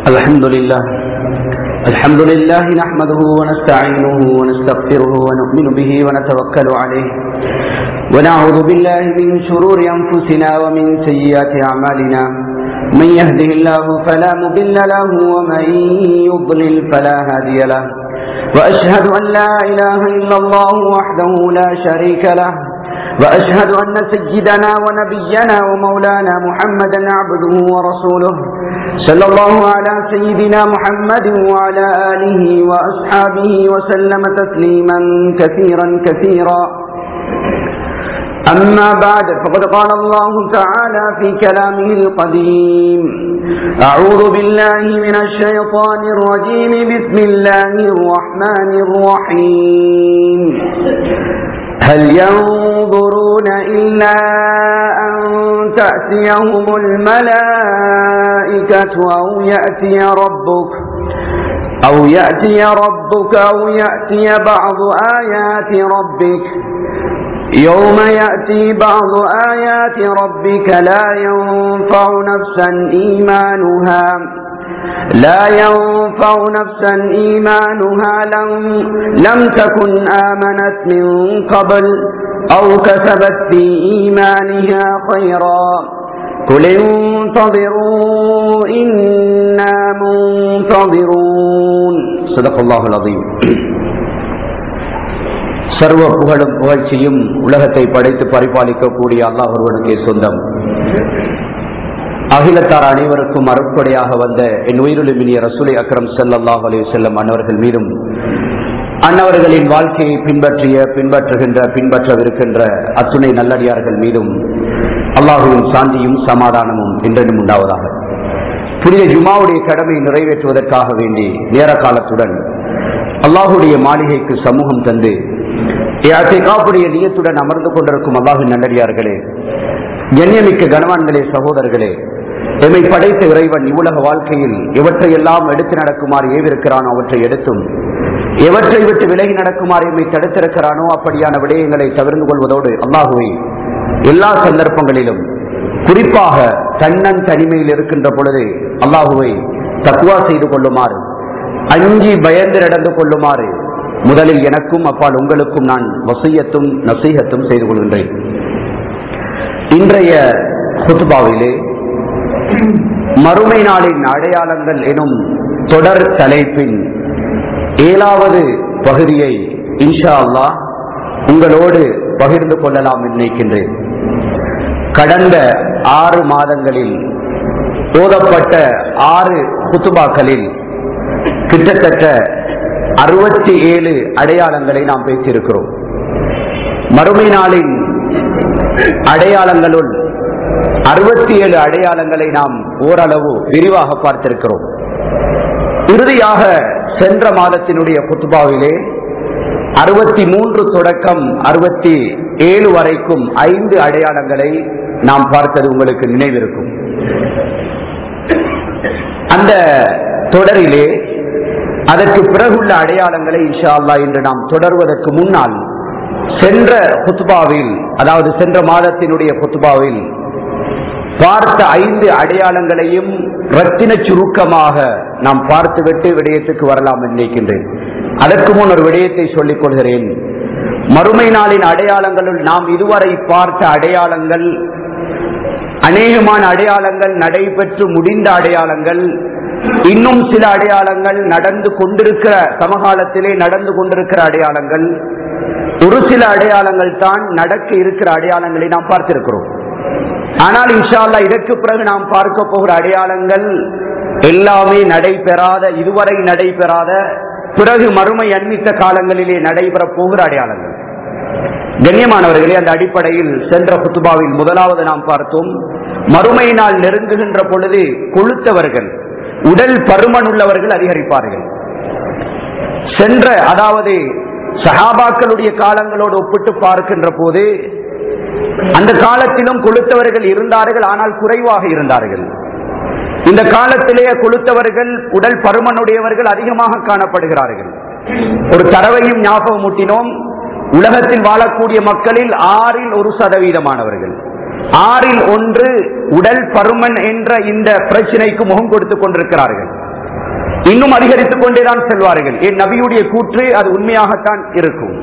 الحمد لله الحمد لله نحمده ونستعينه ونستغفره ونؤمن به ونتوكل عليه ونعوذ بالله من شرور أنفسنا ومن سيئات أعمالنا من يهده الله فلا مضل له ومن يضلل فلا هادي له وأشهد أن لا إله إلا الله وحده لا شريك له وأشهد أن سيدنا ونبينا ومولانا محمدا عبده ورسوله صلى الله على سيدنا محمد وعلى آله وأصحابه وسلم تسليما كثيرا كثيرا أما بعد فقد قال الله تعالى في كلامه القديم أعوذ بالله من الشيطان الرجيم بسم الله الرحمن الرحيم هل ينظرون إلا أن تأتيهم الملائكة أو يأتي ربك أو يأتي ربك أو يأتي بعض آيات ربك يوم يأتي بعض آيات ربك لا ينفع نفسا إيمانها لا ينفع نفسا إيمانها لم, لم تكن آمنت من قبل أو كسبت في إيمانها خيرا قل انتظروا إنا منتظرون صدق الله العظيم சர்வ புகழும் புகழ்ச்சியும் உலகத்தை படைத்து பரிபாலிக்கக்கூடிய அல்லாஹ் ஒருவனுக்கே சொந்தம் அகிலத்தார் அனைவருக்கும் அருட்படையாக வந்த என் உயிரிலுமினிய ரசூலை அக்ரம் சல்லாஹ் அலி செல்லம் அன்னவர்கள் மீதும் அன்னவர்களின் வாழ்க்கையை பின்பற்றிய பின்பற்றுகின்ற பின்பற்றவிருக்கின்ற அத்துணை நல்லடியார்கள் மீதும் அல்லாஹுவின் சாந்தியும் சமாதானமும் என்றென்றும் உண்டாவதாக புனித ஜுமாவுடைய கடமை நிறைவேற்றுவதற்காக வேண்டி நேர காலத்துடன் அல்லாஹுடைய மாளிகைக்கு சமூகம் தந்து காப்புடைய நியத்துடன் அமர்ந்து கொண்டிருக்கும் அல்லாஹின் நல்லடியார்களே கண்ணியமிக்க கனவான்களே சகோதரர்களே எம்மை படைத்த இறைவன் இவ்வுலக வாழ்க்கையில் எவற்றையெல்லாம் எடுத்து நடக்குமாறு ஏவிருக்கிறானோ அவற்றை எடுத்தும் எவற்றை விட்டு விலகி நடக்குமாறு எம்மை தடுத்திருக்கிறானோ அப்படியான விடயங்களை தவிர்ந்து கொள்வதோடு அல்லாஹுவை எல்லா சந்தர்ப்பங்களிலும் குறிப்பாக தன்னன் தனிமையில் இருக்கின்ற பொழுது அல்லாஹுவை தக்குவா செய்து கொள்ளுமாறு அஞ்சி பயந்து நடந்து கொள்ளுமாறு முதலில் எனக்கும் அப்பால் உங்களுக்கும் நான் வசியத்தும் நசீகத்தும் செய்து கொள்கின்றேன் இன்றைய குத்துபாவிலே மறுமை நாளின் அடையாளங்கள் எனும் தொடர் தலைப்பின் ஏழாவது பகுதியை இன்ஷா அல்லா உங்களோடு பகிர்ந்து கொள்ளலாம் நினைக்கின்றேன் கடந்த ஆறு மாதங்களில் ஓதப்பட்ட ஆறு குத்துபாக்களில் கிட்டத்தட்ட அறுபத்தி ஏழு அடையாளங்களை நாம் பேசியிருக்கிறோம் மறுமை நாளின் அடையாளங்களுள் அறுபத்தி ஏழு அடையாளங்களை நாம் ஓரளவு விரிவாக பார்த்திருக்கிறோம் இறுதியாக சென்ற மாதத்தினுடைய குத்துபாவிலே அறுபத்தி மூன்று தொடக்கம் அறுபத்தி ஏழு வரைக்கும் ஐந்து அடையாளங்களை நாம் பார்த்தது உங்களுக்கு நினைவிருக்கும் அந்த தொடரிலே அதற்கு பிறகுள்ள அடையாளங்களை இன்ஷா அல்லா என்று நாம் தொடர்வதற்கு முன்னால் சென்ற குத்துபாவில் அதாவது சென்ற மாதத்தினுடைய குத்துபாவில் பார்த்த ஐந்து அடையாளங்களையும் ரத்தின சுருக்கமாக நாம் பார்த்துவிட்டு விடயத்துக்கு வரலாம் நினைக்கின்றேன் அதற்கு முன் ஒரு விடயத்தை சொல்லிக் கொள்கிறேன் மறுமை நாளின் அடையாளங்களுள் நாம் இதுவரை பார்த்த அடையாளங்கள் அநேகமான அடையாளங்கள் நடைபெற்று முடிந்த அடையாளங்கள் இன்னும் சில அடையாளங்கள் நடந்து கொண்டிருக்கிற சமகாலத்திலே நடந்து கொண்டிருக்கிற அடையாளங்கள் ஒரு சில அடையாளங்கள் தான் நடக்க இருக்கிற அடையாளங்களை நாம் பார்த்திருக்கிறோம் ஆனால் இன்ஷால்லா இதற்கு பிறகு நாம் பார்க்க போகிற அடையாளங்கள் எல்லாமே நடைபெறாத இதுவரை நடைபெறாத பிறகு மறுமை அண்மித்த காலங்களிலே நடைபெற போகிற அடையாளங்கள் கண்ணியமானவர்களே அந்த அடிப்படையில் சென்ற குத்துபாவில் முதலாவது நாம் பார்த்தோம் மறுமை நாள் நெருங்குகின்ற பொழுது கொளுத்தவர்கள் உடல் பருமன் உள்ளவர்கள் அதிகரிப்பார்கள் சென்ற அதாவது சஹாபாக்களுடைய காலங்களோடு ஒப்பிட்டு பார்க்கின்ற போது அந்த காலத்திலும் கொளுத்தவர்கள் இருந்தார்கள் ஆனால் குறைவாக இருந்தார்கள் இந்த காலத்திலேயே கொளுத்தவர்கள் உடல் பருமனுடையவர்கள் அதிகமாக காணப்படுகிறார்கள் ஒரு தரவையும் ஞாபகம் ஊட்டினோம் உலகத்தில் வாழக்கூடிய மக்களில் ஆறில் ஒரு சதவீதமானவர்கள் ஆறில் ஒன்று உடல் பருமன் என்ற இந்த பிரச்சனைக்கு முகம் கொடுத்துக் கொண்டிருக்கிறார்கள் இன்னும் அதிகரித்துக் கொண்டேதான் செல்வார்கள் என் நபியுடைய கூற்று அது உண்மையாகத்தான் இருக்கும்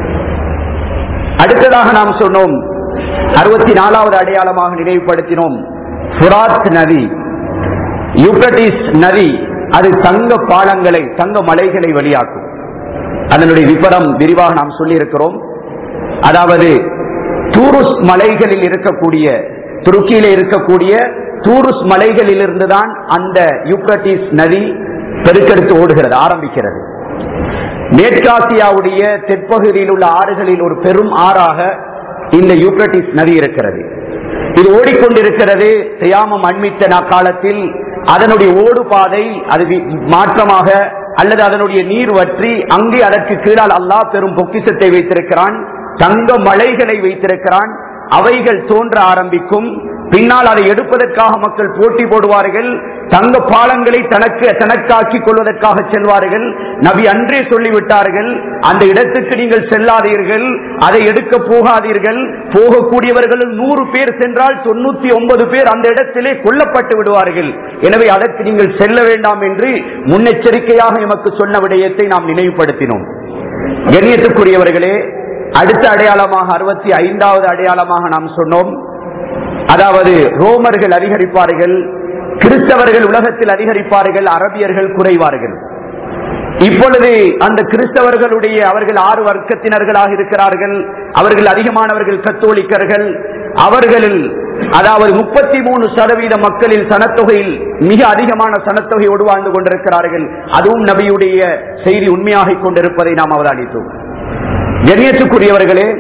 அடுத்ததாக நாம் சொன்னோம் அறுபத்தி நாலாவது அடையாளமாக நினைவுபடுத்தினோம் புராத் நதி யூப்ரட்டிஸ் நதி அது தங்க பாலங்களை தங்க மலைகளை வெளியாக்கும் அதனுடைய விபரம் விரிவாக நாம் சொல்லி இருக்கிறோம் அதாவது தூருஸ் மலைகளில் இருக்கக்கூடிய துருக்கியில இருக்கக்கூடிய தூருஸ் மலைகளில் இருந்துதான் அந்த யூப்ரட்டிஸ் நதி பெருக்கெடுத்து ஓடுகிறது ஆரம்பிக்கிறது மேற்காசியாவுடைய தெற்பகுதியில் உள்ள ஆறுகளில் ஒரு பெரும் ஆறாக இந்த யூப்ரட்டிஸ் நதி இருக்கிறது இது ஓடிக்கொண்டிருக்கிறது தியாமம் அண்மித்த காலத்தில் அதனுடைய ஓடுபாதை அது மாற்றமாக அல்லது அதனுடைய நீர் வற்றி அங்கே அதற்கு கீழால் அல்லாஹ் பெரும் பொக்கிசத்தை வைத்திருக்கிறான் தங்க மலைகளை வைத்திருக்கிறான் அவைகள் தோன்ற ஆரம்பிக்கும் பின்னால் அதை எடுப்பதற்காக மக்கள் போட்டி போடுவார்கள் தங்க பாலங்களை தனக்கு தனக்காக்கிக் கொள்வதற்காக செல்வார்கள் நபி அன்றே சொல்லிவிட்டார்கள் அந்த இடத்துக்கு நீங்கள் செல்லாதீர்கள் அதை எடுக்க போகாதீர்கள் போகக்கூடியவர்கள் நூறு பேர் சென்றால் தொண்ணூத்தி ஒன்பது பேர் அந்த இடத்திலே கொல்லப்பட்டு விடுவார்கள் எனவே அதற்கு நீங்கள் செல்ல வேண்டாம் என்று முன்னெச்சரிக்கையாக எமக்கு சொன்ன விடயத்தை நாம் நினைவுபடுத்தினோம் கண்ணியத்துக்குரியவர்களே அடுத்த அடையாளமாக அறுபத்தி ஐந்தாவது அடையாளமாக நாம் சொன்னோம் அதாவது ரோமர்கள் அதிகரிப்பார்கள் கிறிஸ்தவர்கள் உலகத்தில் அதிகரிப்பார்கள் அரபியர்கள் குறைவார்கள் இப்பொழுது அந்த கிறிஸ்தவர்களுடைய அவர்கள் ஆறு வர்க்கத்தினர்களாக இருக்கிறார்கள் அவர்கள் அதிகமானவர்கள் கத்தோலிக்கர்கள் அவர்களில் அதாவது முப்பத்தி மூணு சதவீத மக்களில் சனத்தொகையில் மிக அதிகமான சனத்தொகையோடு வாழ்ந்து கொண்டிருக்கிறார்கள் அதுவும் நபியுடைய செய்தி உண்மையாக கொண்டிருப்பதை நாம் அவதானித்தோம் கண்ணியத்துக்குரியவர்களே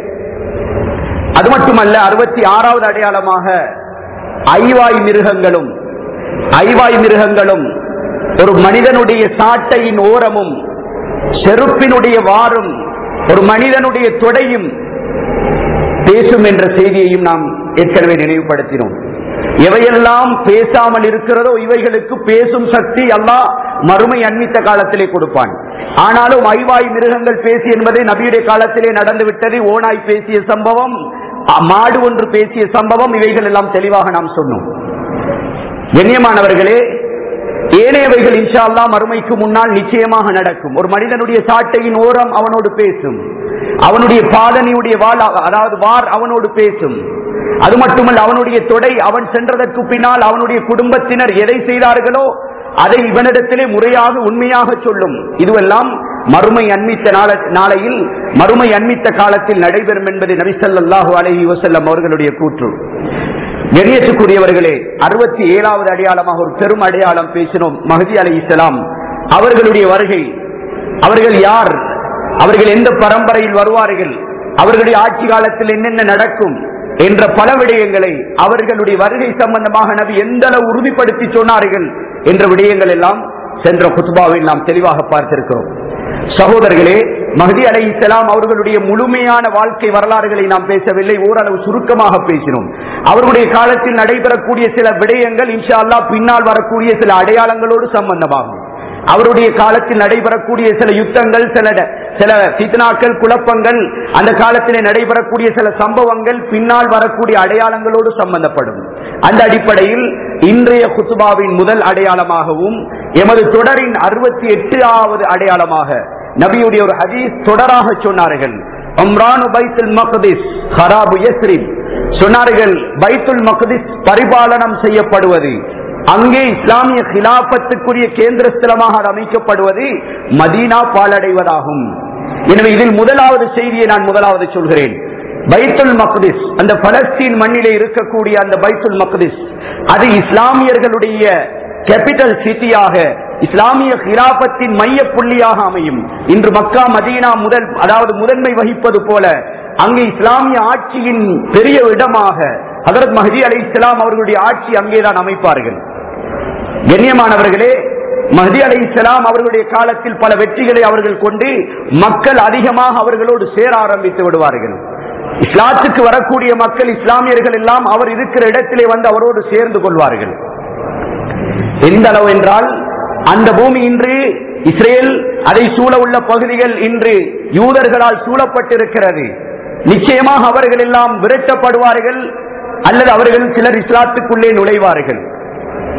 அது மட்டுமல்ல அறுபத்தி ஆறாவது அடையாளமாக ஐவாய் மிருகங்களும் ஐவாய் மிருகங்களும் ஒரு மனிதனுடைய சாட்டையின் ஓரமும் செருப்பினுடைய வாரும் ஒரு மனிதனுடைய தொடையும் பேசும் என்ற செய்தியையும் நாம் ஏற்கனவே நினைவுபடுத்தினோம் எவையெல்லாம் பேசாமல் இருக்கிறதோ இவைகளுக்கு பேசும் சக்தி அல்லாஹ் மறுமை அண்மித்த காலத்திலே கொடுப்பான் ஆனாலும் ஐவாய் மிருகங்கள் பேசி என்பதை நபியுடைய காலத்திலே நடந்துவிட்டது ஓனாய் பேசிய சம்பவம் மாடு ஒன்று பேசிய சம்பவம் இவைகள் எல்லாம் தெளிவாக நாம் சொன்னோம் கண்ணியமானவர்களே ஏனையவைகள் இன்ஷா அல்லா மறுமைக்கு முன்னால் நிச்சயமாக நடக்கும் ஒரு மனிதனுடைய சாட்டையின் ஓரம் அவனோடு பேசும் அவனுடைய பாதனையுடைய வால் அதாவது வார் அவனோடு பேசும் அது மட்டுமல்ல அவனுடைய தொடை அவன் சென்றதற்கு பின்னால் அவனுடைய குடும்பத்தினர் எதை செய்தார்களோ அதை இவனிடத்திலே முறையாக உண்மையாக சொல்லும் இதுவெல்லாம் மறுமை அண்மித்த நாளையில் மறுமை அண்மித்த காலத்தில் நடைபெறும் என்பது நபிசல்லாஹு அலஹி வசல்லம் அவர்களுடைய கூற்று கண்ணியத்துக்குரியவர்களே அறுபத்தி ஏழாவது அடையாளமாக ஒரு பெரும் அடையாளம் பேசினோம் மஹதி அலி இஸ்லாம் அவர்களுடைய வருகை அவர்கள் யார் அவர்கள் எந்த பரம்பரையில் வருவார்கள் அவர்களுடைய ஆட்சி காலத்தில் என்னென்ன நடக்கும் என்ற பல விடயங்களை அவர்களுடைய வருகை சம்பந்தமாக நபி எந்த அளவு உறுதிப்படுத்தி சொன்னார்கள் என்ற விடயங்கள் எல்லாம் சென்ற குத்துபாவில் நாம் தெளிவாக பார்த்திருக்கிறோம் சகோதரர்களே மஹதி அலை இஸ்லாம் அவர்களுடைய முழுமையான வாழ்க்கை வரலாறுகளை நாம் பேசவில்லை ஓரளவு சுருக்கமாக பேசினோம் அவர்களுடைய காலத்தில் நடைபெறக்கூடிய சில விடயங்கள் இன்ஷா அல்லா பின்னால் வரக்கூடிய சில அடையாளங்களோடு சம்பந்தமாகும் அவருடைய காலத்தில் நடைபெறக்கூடிய சில யுத்தங்கள் சில சில பித்னாக்கள் குழப்பங்கள் அந்த காலத்திலே நடைபெறக்கூடிய சில சம்பவங்கள் பின்னால் வரக்கூடிய அடையாளங்களோடு சம்பந்தப்படும் அந்த அடிப்படையில் இன்றைய குத்துபாவின் முதல் அடையாளமாகவும் எமது தொடரின் அறுபத்தி எட்டாவது அடையாளமாக நபியுடைய ஒரு ஹதீஸ் தொடராக சொன்னார்கள் பைத்துல் மக்திஸ் ஹராபு யஸ்ரிப் சொன்னார்கள் பைத்துல் மக்திஸ் பரிபாலனம் செய்யப்படுவது அங்கே இஸ்லாமிய கிலாபத்துக்குரிய கேந்திர ஸ்தலமாக அது அமைக்கப்படுவது மதீனா பாலடைவதாகும் எனவே இதில் முதலாவது செய்தியை நான் முதலாவது சொல்கிறேன் பைத்துல் மக்திஸ் அந்த பலஸ்தீன் மண்ணிலே இருக்கக்கூடிய அந்த பைத்துல் மக்திஸ் அது இஸ்லாமியர்களுடைய கேபிட்டல் சிட்டியாக இஸ்லாமிய கிலாபத்தின் மைய புள்ளியாக அமையும் இன்று மக்கா மதீனா முதல் அதாவது முதன்மை வகிப்பது போல அங்கே இஸ்லாமிய ஆட்சியின் பெரிய இடமாக ஹதரத் மஹதி அலி இஸ்லாம் அவர்களுடைய ஆட்சி அங்கேதான் அமைப்பார்கள் கண்ணியமானவர்களே மஹதி அலி இஸ்லாம் அவர்களுடைய காலத்தில் பல வெற்றிகளை அவர்கள் கொண்டு மக்கள் அதிகமாக அவர்களோடு சேர ஆரம்பித்து விடுவார்கள் இஸ்லாத்துக்கு வரக்கூடிய மக்கள் இஸ்லாமியர்கள் எல்லாம் அவர் இருக்கிற இடத்திலே வந்து அவரோடு சேர்ந்து கொள்வார்கள் எந்த அளவு என்றால் அந்த பூமி இன்று இஸ்ரேல் அதை சூழ உள்ள பகுதிகள் இன்று யூதர்களால் சூழப்பட்டிருக்கிறது நிச்சயமாக அவர்கள் எல்லாம் விரட்டப்படுவார்கள் அல்லது அவர்கள் சிலர் இஸ்லாத்துக்குள்ளே நுழைவார்கள்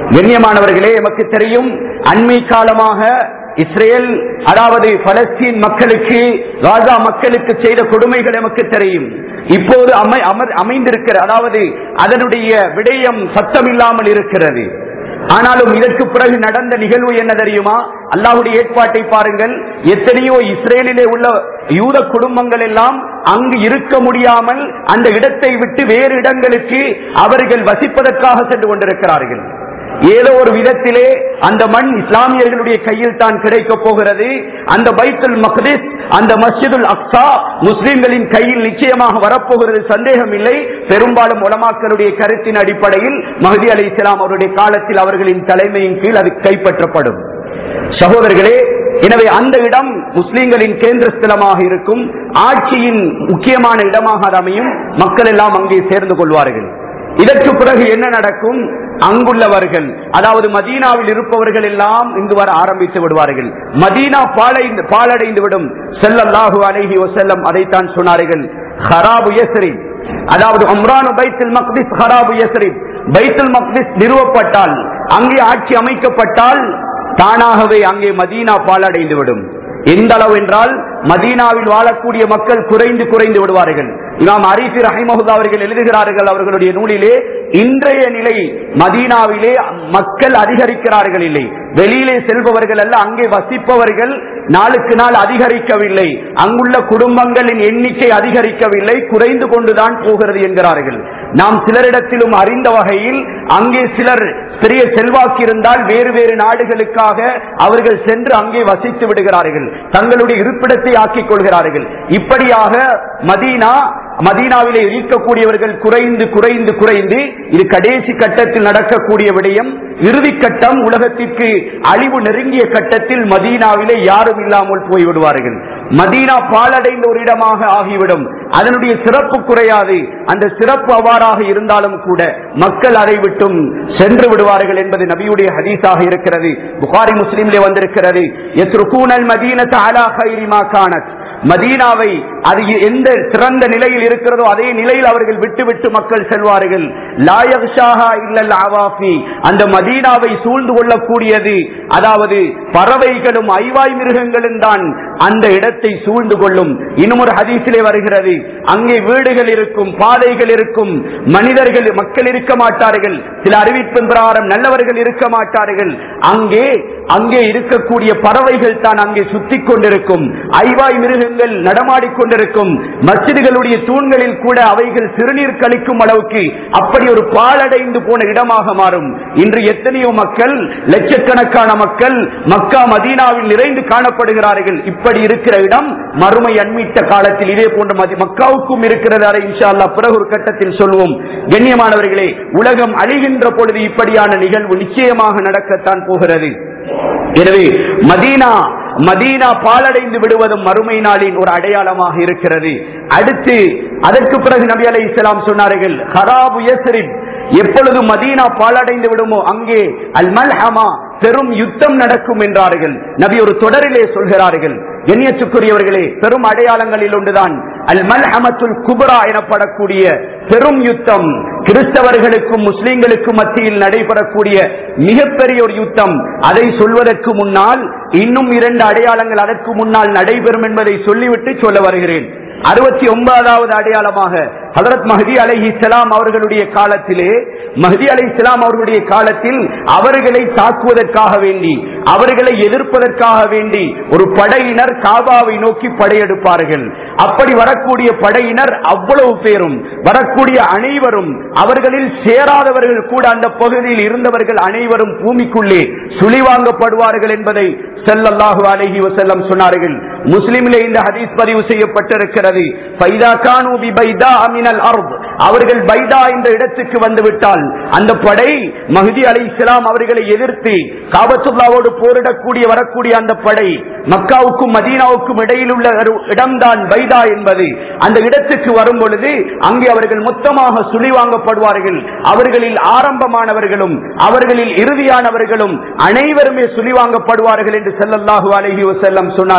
கண்ணியமானவர்களே எமக்கு தெரியும் அண்மை காலமாக இஸ்ரேல் அதாவது பலஸ்தீன் மக்களுக்கு காசா மக்களுக்கு செய்த கொடுமைகள் எமக்கு தெரியும் இப்போது அமை அமர் அமைந்திருக்கிற அதாவது அதனுடைய விடயம் சத்தமில்லாமல் இருக்கிறது ஆனாலும் இதற்கு பிறகு நடந்த நிகழ்வு என்ன தெரியுமா அல்லாஹுடைய ஏற்பாட்டை பாருங்கள் எத்தனையோ இஸ்ரேலிலே உள்ள யூத குடும்பங்கள் எல்லாம் அங்கு இருக்க முடியாமல் அந்த இடத்தை விட்டு வேறு இடங்களுக்கு அவர்கள் வசிப்பதற்காக சென்று கொண்டிருக்கிறார்கள் ஏதோ ஒரு விதத்திலே அந்த மண் இஸ்லாமியர்களுடைய கையில் தான் கிடைக்க போகிறது அந்த பைத்துல் மக்திஸ் அந்த மஸ்ஜிதுல் அக்ஸா முஸ்லிம்களின் கையில் நிச்சயமாக வரப்போகிறது சந்தேகம் இல்லை பெரும்பாலும் உலமாக்களுடைய கருத்தின் அடிப்படையில் மஹதி அலி இஸ்லாம் அவருடைய காலத்தில் அவர்களின் தலைமையின் கீழ் அது கைப்பற்றப்படும் சகோதரர்களே எனவே அந்த இடம் முஸ்லிம்களின் கேந்திர ஸ்தலமாக இருக்கும் ஆட்சியின் முக்கியமான இடமாக அது அமையும் மக்கள் எல்லாம் அங்கே சேர்ந்து கொள்வார்கள் இதற்கு பிறகு என்ன நடக்கும் அங்குள்ளவர்கள் அதாவது மதீனாவில் இருப்பவர்கள் எல்லாம் இங்கு வர ஆரம்பித்து விடுவார்கள் மதீனா பாலைந்து பாலடைந்து விடும் செல்லல்லாஹு அலைஹி வஸல்லம் அதைத்தான் சொன்னார்கள் ஹராபு யஸ்ரி அதாவது அம்ரானு பைத்துல் மக்திஸ் ஹராபு யஸ்ரி பைத்துல் மக்திஸ் நிறுவப்பட்டால் அங்கே ஆட்சி அமைக்கப்பட்டால் தானாகவே அங்கே மதீனா பாலடைந்து விடும் எந்த அளவு என்றால் மதீனாவில் வாழக்கூடிய மக்கள் குறைந்து குறைந்து விடுவார்கள் இமாம் அரிசி ரஹிமஹுல்லா அவர்கள் எழுதுகிறார்கள் அவர்களுடைய நூலிலே இன்றைய நிலை மதீனாவிலே மக்கள் அதிகரிக்கிறார்கள் இல்லை வெளியிலே செல்பவர்கள் அல்ல அங்கே வசிப்பவர்கள் நாளுக்கு நாள் அதிகரிக்கவில்லை அங்குள்ள குடும்பங்களின் எண்ணிக்கை அதிகரிக்கவில்லை குறைந்து கொண்டுதான் போகிறது என்கிறார்கள் நாம் சிலரிடத்திலும் அறிந்த வகையில் அங்கே சிலர் பெரிய செல்வாக்கு இருந்தால் வேறு வேறு நாடுகளுக்காக அவர்கள் சென்று அங்கே வசித்து விடுகிறார்கள் தங்களுடைய இருப்பிடத்தை ஆக்கிக் கொள்கிறார்கள் இப்படியாக மதீனா மதீனாவிலே இருக்கக்கூடியவர்கள் குறைந்து குறைந்து குறைந்து இது கடைசி கட்டத்தில் நடக்கக்கூடிய விடயம் இறுதி கட்டம் உலகத்திற்கு அழிவு நெருங்கிய கட்டத்தில் மதீனாவிலே யாரும் இல்லாமல் போய்விடுவார்கள் மதீனா பாலடைந்த ஒரு இடமாக ஆகிவிடும் அதனுடைய சிறப்பு குறையாது அந்த சிறப்பு அவ்வாறாக இருந்தாலும் கூட மக்கள் அதை விட்டும் சென்று விடுவார்கள் என்பது நபியுடைய ஹதீஸாக இருக்கிறது புகாரி முஸ்லீம்லே வந்திருக்கிறது எத்ருகூனல் மதீனத் அலா கைரி மா கானத் மதீனாவை அது எந்த சிறந்த நிலையில் இருக்கிறதோ அதே நிலையில் அவர்கள் விட்டு விட்டு மக்கள் செல்வார்கள் லாயக்ஷாஹா இல்லல் அவாஃபி அந்த மதீனாவை சூழ்ந்து கொள்ளக்கூடியது அதாவது பறவைகளும் ஐவாய் மிருகங்களும் தான் அந்த இடத்தை சூழ்ந்து கொள்ளும் இன்னும் ஒரு ஹதீஸிலே வருகிறது அங்கே வீடுகள் இருக்கும் பாதைகள் இருக்கும் மனிதர்கள் மக்கள் இருக்க மாட்டார்கள் சில அறிவிப்பின் பிரகாரம் நல்லவர்கள் இருக்க மாட்டார்கள் அங்கே அங்கே இருக்கக்கூடிய பறவைகள் தான் அங்கே சுத்தி கொண்டிருக்கும் ஐவாய் மிருகங்கள் நடமாடிக்கொண்டிருக்கும் மசிதிகளுடைய தூண்களில் கூட அவைகள் சிறுநீர் கழிக்கும் அளவுக்கு அப்படி ஒரு பாலடைந்து போன இடமாக மாறும் இன்று எத்தனையோ மக்கள் லட்சக்கணக்கான மக்கள் மக்கா மதீனாவில் நிறைந்து காணப்படுகிறார்கள் இப்படி இருக்கிற இடம் மறுமை அண்மிட்ட காலத்தில் இதே போன்ற மதி- மக்காவுக்கும் இருக்கிறது அதை இன்ஷா அல்லாஹ் பிறகு ஒரு கட்டத்தில் சொல்வோம் கண்ணியமானவர்களே உலகம் அழிகின்ற பொழுது இப்படியான நிகழ்வு நிச்சயமாக நடக்கத்தான் போகிறது எனவே மதீனா மதீனா பாலடைந்து விடுவதும் மறுமை நாளின் ஒரு அடையாளமாக இருக்கிறது அடுத்து அதற்கு பிறகு நபி அலை இஸ்லாம் சொன்னார்கள் ஹராபு யஸ்ரிப் எப்பொழுது மதீனா பாலடைந்து விடுமோ அங்கே அல் மல்ஹமா பெரும் யுத்தம் நடக்கும் என்றார்கள் நபி ஒரு தொடரிலே சொல்கிறார்கள் கண்ணியத்துக்குரியவர்களே பெரும் அடையாளங்களில் ஒன்றுதான் அல் மல்ஹமத்துல் குபரா எனப்படக்கூடிய பெரும் யுத்தம் கிறிஸ்தவர்களுக்கும் முஸ்லிம்களுக்கும் மத்தியில் நடைபெறக்கூடிய மிகப்பெரிய ஒரு யுத்தம் அதை சொல்வதற்கு முன்னால் இன்னும் இரண்டு அடையாளங்கள் அதற்கு முன்னால் நடைபெறும் என்பதை சொல்லிவிட்டு சொல்ல வருகிறேன் அறுபத்தி ஒன்பதாவது அடையாளமாக ஹதரத் மஹதி அலை இஸ்லாம் அவர்களுடைய காலத்திலே மஹதி அலை இஸ்லாம் அவர்களுடைய காலத்தில் அவர்களை தாக்குவதற்காக வேண்டி அவர்களை எதிர்ப்பதற்காக வேண்டி ஒரு படையினர் காபாவை நோக்கி படையெடுப்பார்கள் அப்படி வரக்கூடிய படையினர் அவ்வளவு பேரும் வரக்கூடிய அனைவரும் அவர்களில் சேராதவர்கள் கூட அந்த பகுதியில் இருந்தவர்கள் அனைவரும் பூமிக்குள்ளே சுழிவாங்கப்படுவார்கள் என்பதை ஸல்லல்லாஹு அலைஹி வஸல்லம் சொன்னார்கள் முஸ்லிமிலே இந்த ஹதீஸ் பதிவு செய்யப்பட்டிருக்கிறது ஃபைதா கானூ பி பைதா மினல் அர்த் அவர்கள் பைதா என்ற இடத்துக்கு வந்து விட்டால் அந்த படை மஹதி அலை இஸ்லாம் அவர்களை எதிர்த்து காபத்துல்லாவோடு போரிடக்கூடிய வரக்கூடிய அந்த படை மக்காவுக்கும் மதீனாவுக்கும் இடையில் உள்ள ஒரு இடம்தான் பைதா என்பது அந்த இடத்துக்கு வரும் பொழுது அங்கே அவர்கள் மொத்தமாக சுழிவாங்கப்படுவார்கள் அவர்களில் ஆரம்பமானவர்களும் அவர்களில் இறுதியானவர்களும் அனைவருமே சுழிவாங்கப்படுவார்கள் என்று ஸல்லல்லாஹு அலைஹி வஸல்லம் சொன்னார்கள்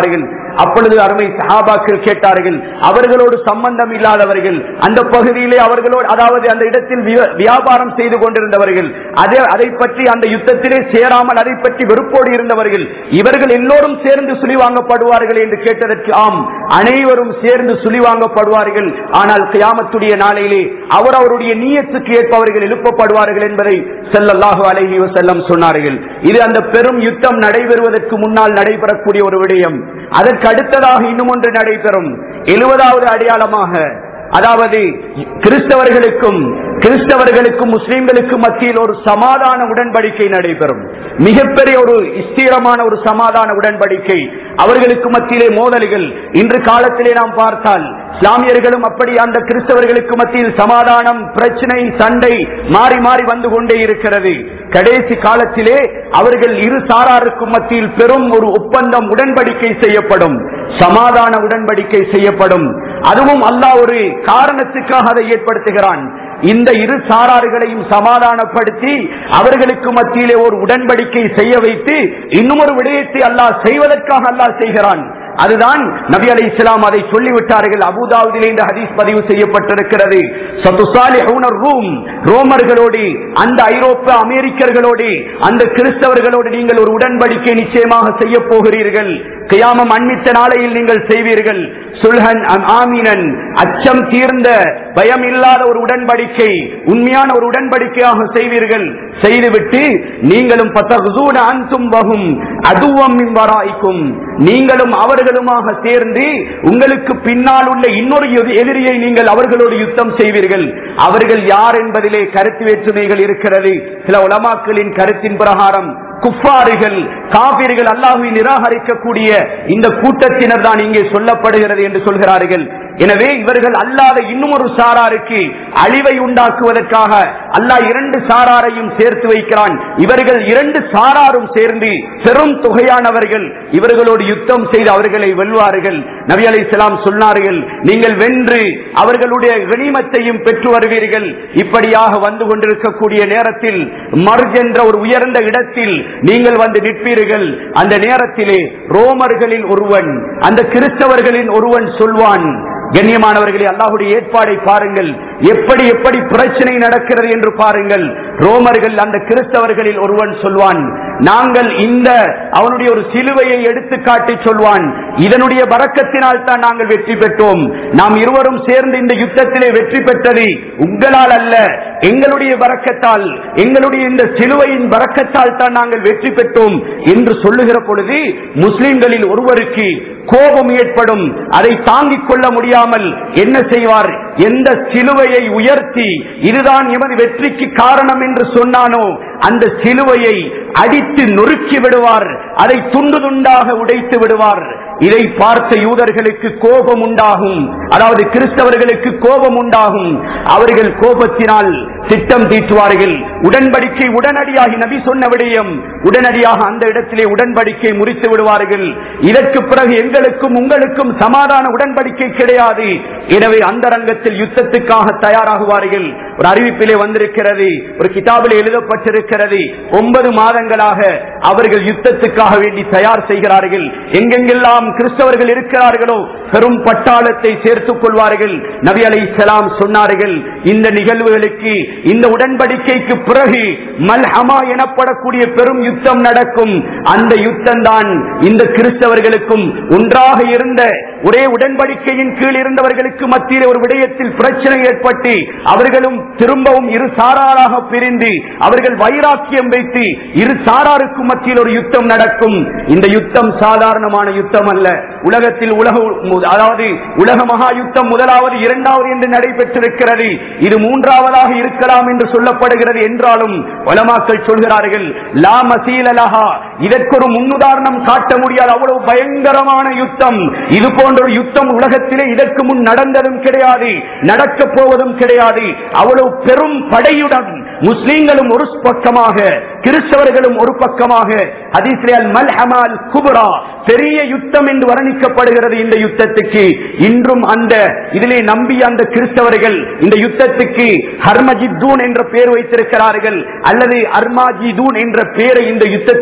அப்பொழுது அருமை சஹாபாக்கள் கேட்டார்கள் அவர்களோடு சம்பந்தம் இல்லாதவர்கள் அந்த பகுதியிலே அவர்களோடு அதாவது அந்த இடத்தில் வியா- வியாபாரம் செய்து கொண்டிருந்தவர்கள் அதே அதை பற்றி அந்த யுத்தத்திலே சேராமல் அதை பற்றி வெறுப்போடு இருந்தவர்கள் இவர்கள் எல்லோரும் சேர்ந்து சுழி வாங்கப்படுவார்கள் என்று கேட்டதற்கு ஆம் அனைவரும் சேர்ந்து சுழி வாங்கப்படுவார்கள் ஆனால் கியாமத்துடைய நாளையிலே அவர் அவருடைய நீயத்துக்கு ஏற்பவர்கள் எழுப்பப்படுவார்கள் என்பதை ஸல்லல்லாஹு அலைஹி வஸல்லம் சொன்னார்கள் இது அந்த பெரும் யுத்தம் நடைபெறுவதற்கு முன்னால் நடைபெறக்கூடிய ஒரு விடயம் அதற்கு அடுத்ததாக இன்னும் ஒன்று நடைபெறும் எழுபதாவது அடையாளமாக அதாவது கிறிஸ்தவர்களுக்கும் கிறிஸ்தவர்களுக்கும் முஸ்லிம்களுக்கும் மத்தியில் ஒரு சமாதான உடன்படிக்கை நடைபெறும் மிகப்பெரிய ஒரு ஸ்திரமான ஒரு சமாதான உடன்படிக்கை அவர்களுக்கு மத்தியிலே மோதல்கள் இன்று காலத்திலே நாம் பார்த்தால் இஸ்லாமியர்களும் அப்படி அந்த கிறிஸ்தவர்களுக்கு மத்தியில் சமாதானம் பிரச்சனை சண்டை மாறி மாறி வந்து கொண்டே இருக்கிறது கடைசி காலத்திலே அவர்கள் இரு சாராருக்கும் மத்தியில் பெரும் ஒரு ஒப்பந்தம் உடன்படிக்கை செய்யப்படும் சமாதான உடன்படிக்கை செய்யப்படும் அதுவும் அல்லாஹ் ஒரு காரணத்துக்காக அதை ஏற்படுத்துகிறான் இந்த இரு சாரார்களையும் சமாதானப்படுத்தி அவர்களுக்கு மத்தியிலே ஒரு உடன்படிக்கை செய்ய வைத்து இன்னும் ஒரு விடயத்தை அல்லாஹ் செய்வதற்காக அல்லாஹ் செய்கிறான் அதுதான் நபி அலை இஸ்லாம் அதை சொல்லிவிட்டார்கள் அபுதாவுதிலே இந்த ஹதீஸ் பதிவு செய்யப்பட்டிருக்கிறது சத்துசாலிஹூன ரூம் ரோமர்களோடு அந்த ஐரோப்பா அமெரிக்கர்களோடு அந்த கிறிஸ்தவர்களோடு நீங்கள் ஒரு உடன்படிக்கை நிச்சயமாக செய்ய போகிறீர்கள் கியாமம் அண்மித்த நாளையில் நீங்கள் செய்வீர்கள் சுல்ஹன் அம் ஆமீனன் அச்சம் தீர்ந்த பயம் இல்லாத ஒரு உடன்படிக்கை உண்மையான ஒரு உடன்படிக்கையாக செய்வீர்கள் செய்துவிட்டு நீங்களும் பத்தகுசூன அன்தும் வகும் அதுவம் மின் வராய்க்கும் நீங்களும் அவர்களுமாக சேர்ந்து உங்களுக்கு பின்னால் உள்ள இன்னொரு எதி- எதிரியை நீங்கள் அவர்களோடு யுத்தம் செய்வீர்கள் அவர்கள் யார் என்பதிலே கருத்து வேற்றுமைகள் இருக்கிறது சில உலமாக்களின் கருத்தின் பிரகாரம் குஃபாரிகள் காபிர்கள் அல்லாஹுவை நிராகரிக்கக்கூடிய இந்த கூட்டத்தினர் தான் இங்கே சொல்லப்படுகிறது என்று சொல்கிறார்கள் எனவே இவர்கள் அல்லாத இன்னும் ஒரு சாராருக்கு அழிவை உண்டாக்குவதற்காக அல்லாஹ் இரண்டு சாராரையும் சேர்த்து வைக்கிறான் இவர்கள் இரண்டு சாராரும் சேர்ந்து பெரும் தொகையானவர்கள் இவர்களோடு யுத்தம் செய்து அவர்களை வெல்வார்கள் நபி அலை சொன்னார்கள் நீங்கள் வென்று அவர்களுடைய கனிமத்தையும் பெற்று வருவீர்கள் இப்படியாக வந்து கொண்டிருக்கக்கூடிய நேரத்தில் மர்ஜ் என்ற ஒரு உயர்ந்த இடத்தில் நீங்கள் வந்து நிற்பீர்கள் அந்த நேரத்திலே ரோமர்களில் ஒருவன் அந்த கிறிஸ்தவர்களின் ஒருவன் சொல்வான் கண்ணியமானவர்களே அல்லாஹுடைய ஏற்பாடை பாருங்கள் எப்படி எப்படி பிரச்சனை நடக்கிறது என்று பாருங்கள் ரோமர்கள் அந்த கிறிஸ்தவர்களில் ஒருவன் சொல்வான் நாங்கள் இந்த அவனுடைய ஒரு சிலுவையை எடுத்து காட்டி சொல்வான் இதனுடைய வரக்கத்தினால் தான் நாங்கள் வெற்றி பெற்றோம் நாம் இருவரும் சேர்ந்து இந்த யுத்தத்திலே வெற்றி பெற்றது உங்களால் அல்ல எங்களுடைய வரக்கத்தால் எங்களுடைய இந்த சிலுவையின் வரக்கத்தால் தான் நாங்கள் வெற்றி பெற்றோம் என்று சொல்லுகிற பொழுது முஸ்லிம்களில் ஒருவருக்கு கோபம் ஏற்படும் அதை தாங்கிக் கொள்ள முடியாமல் என்ன செய்வார் எந்த சிலுவையை உயர்த்தி இதுதான் எமது வெற்றிக்கு காரணம் என்று சொன்னானோ அந்த சிலுவையை அடித்து நொறுக்கி விடுவார் அதை துண்டு துண்டாக உடைத்து விடுவார் இதை பார்த்த யூதர்களுக்கு கோபம் உண்டாகும் அதாவது கிறிஸ்தவர்களுக்கு கோபம் உண்டாகும் அவர்கள் கோபத்தினால் திட்டம் தீட்டுவார்கள் உடன்படிக்கை உடனடியாகி நபி சொன்ன விடயம் உடனடியாக அந்த இடத்திலே உடன்படிக்கை முறித்து விடுவார்கள் இதற்கு பிறகு எங்களுக்கும் உங்களுக்கும் சமாதான உடன்படிக்கை கிடையாது எனவே அந்த ரங்கத்தில் யுத்தத்துக்காக தயாராகுவார்கள் ஒரு அறிவிப்பிலே வந்திருக்கிறது ஒரு கிதாபில் எழுதப்பட்டிருக்கிறது ஒன்பது மாதங்களாக அவர்கள் யுத்தத்துக்காக வேண்டி தயார் செய்கிறார்கள் எங்கெங்கெல்லாம் கிறிஸ்தவர்கள் இருக்கிறார்களோ பெரும் பட்டாளத்தை சேர்த்துக் கொள்வார்கள் நபி அலை சொன்னார்கள் இந்த நிகழ்வுகளுக்கு இந்த உடன்படிக்கைக்கு பிறகு மல்ஹமா எனப்படக்கூடிய பெரும் யுத்தம் நடக்கும் அந்த யுத்தம் தான் இந்த கிறிஸ்தவர்களுக்கும் ஒன்றாக இருந்த ஒரே உடன்படிக்கையின் கீழ் இருந்தவர்களுக்கு மத்தியில் ஒரு விடயத்தில் பிரச்சனை ஏற்பட்டு அவர்களும் திரும்பவும் இரு சாராராக பிரிந்து அவர்கள் வைராக்கியம் வைத்து இரு சாராருக்கும் மத்தியில் ஒரு யுத்தம் நடக்கும் இந்த யுத்தம் சாதாரணமான யுத்தம் அல்ல உலகத்தில் உலக அதாவது உலக மகா யுத்தம் முதலாவது இரண்டாவது என்று நடைபெற்றிருக்கிறது இது மூன்றாவதாக இருக்கலாம் என்று சொல்லப்படுகிறது என்றாலும் வலமாக்கள் சொல்கிறார்கள் லா மசீலலஹா இதற்கு ஒரு முன்னுதாரணம் காட்ட முடியாது அவ்வளவு பயங்கரமான யுத்தம் இது போன்ற ஒரு யுத்தம் உலகத்திலே இதற்கு முன் நடந்ததும் கிடையாது நடக்க போவதும் கிடையாது அவ்வளவு பெரும் படையுடன் முஸ்லீம்களும் ஒரு பக்கமாக கிறிஸ்தவர்களும் ஒரு பக்கமாக ஹதீஸ்லே அல் மல்ஹமால் குபரா பெரிய யுத்தம் என்று வர்ணிக்கப்படுகிறது இந்த யுத்தத்துக்கு இன்றும் அந்த இதிலே நம்பிய அந்த கிறிஸ்தவர்கள் இந்த யுத்தத்துக்கு ஹர்மஜித்தூன் என்ற பெயர் வைத்திருக்கிறார்கள் அல்லது அர்மாஜிதூன் என்ற பெயரை இந்த யுத்தத்துக்கு அவர்கள்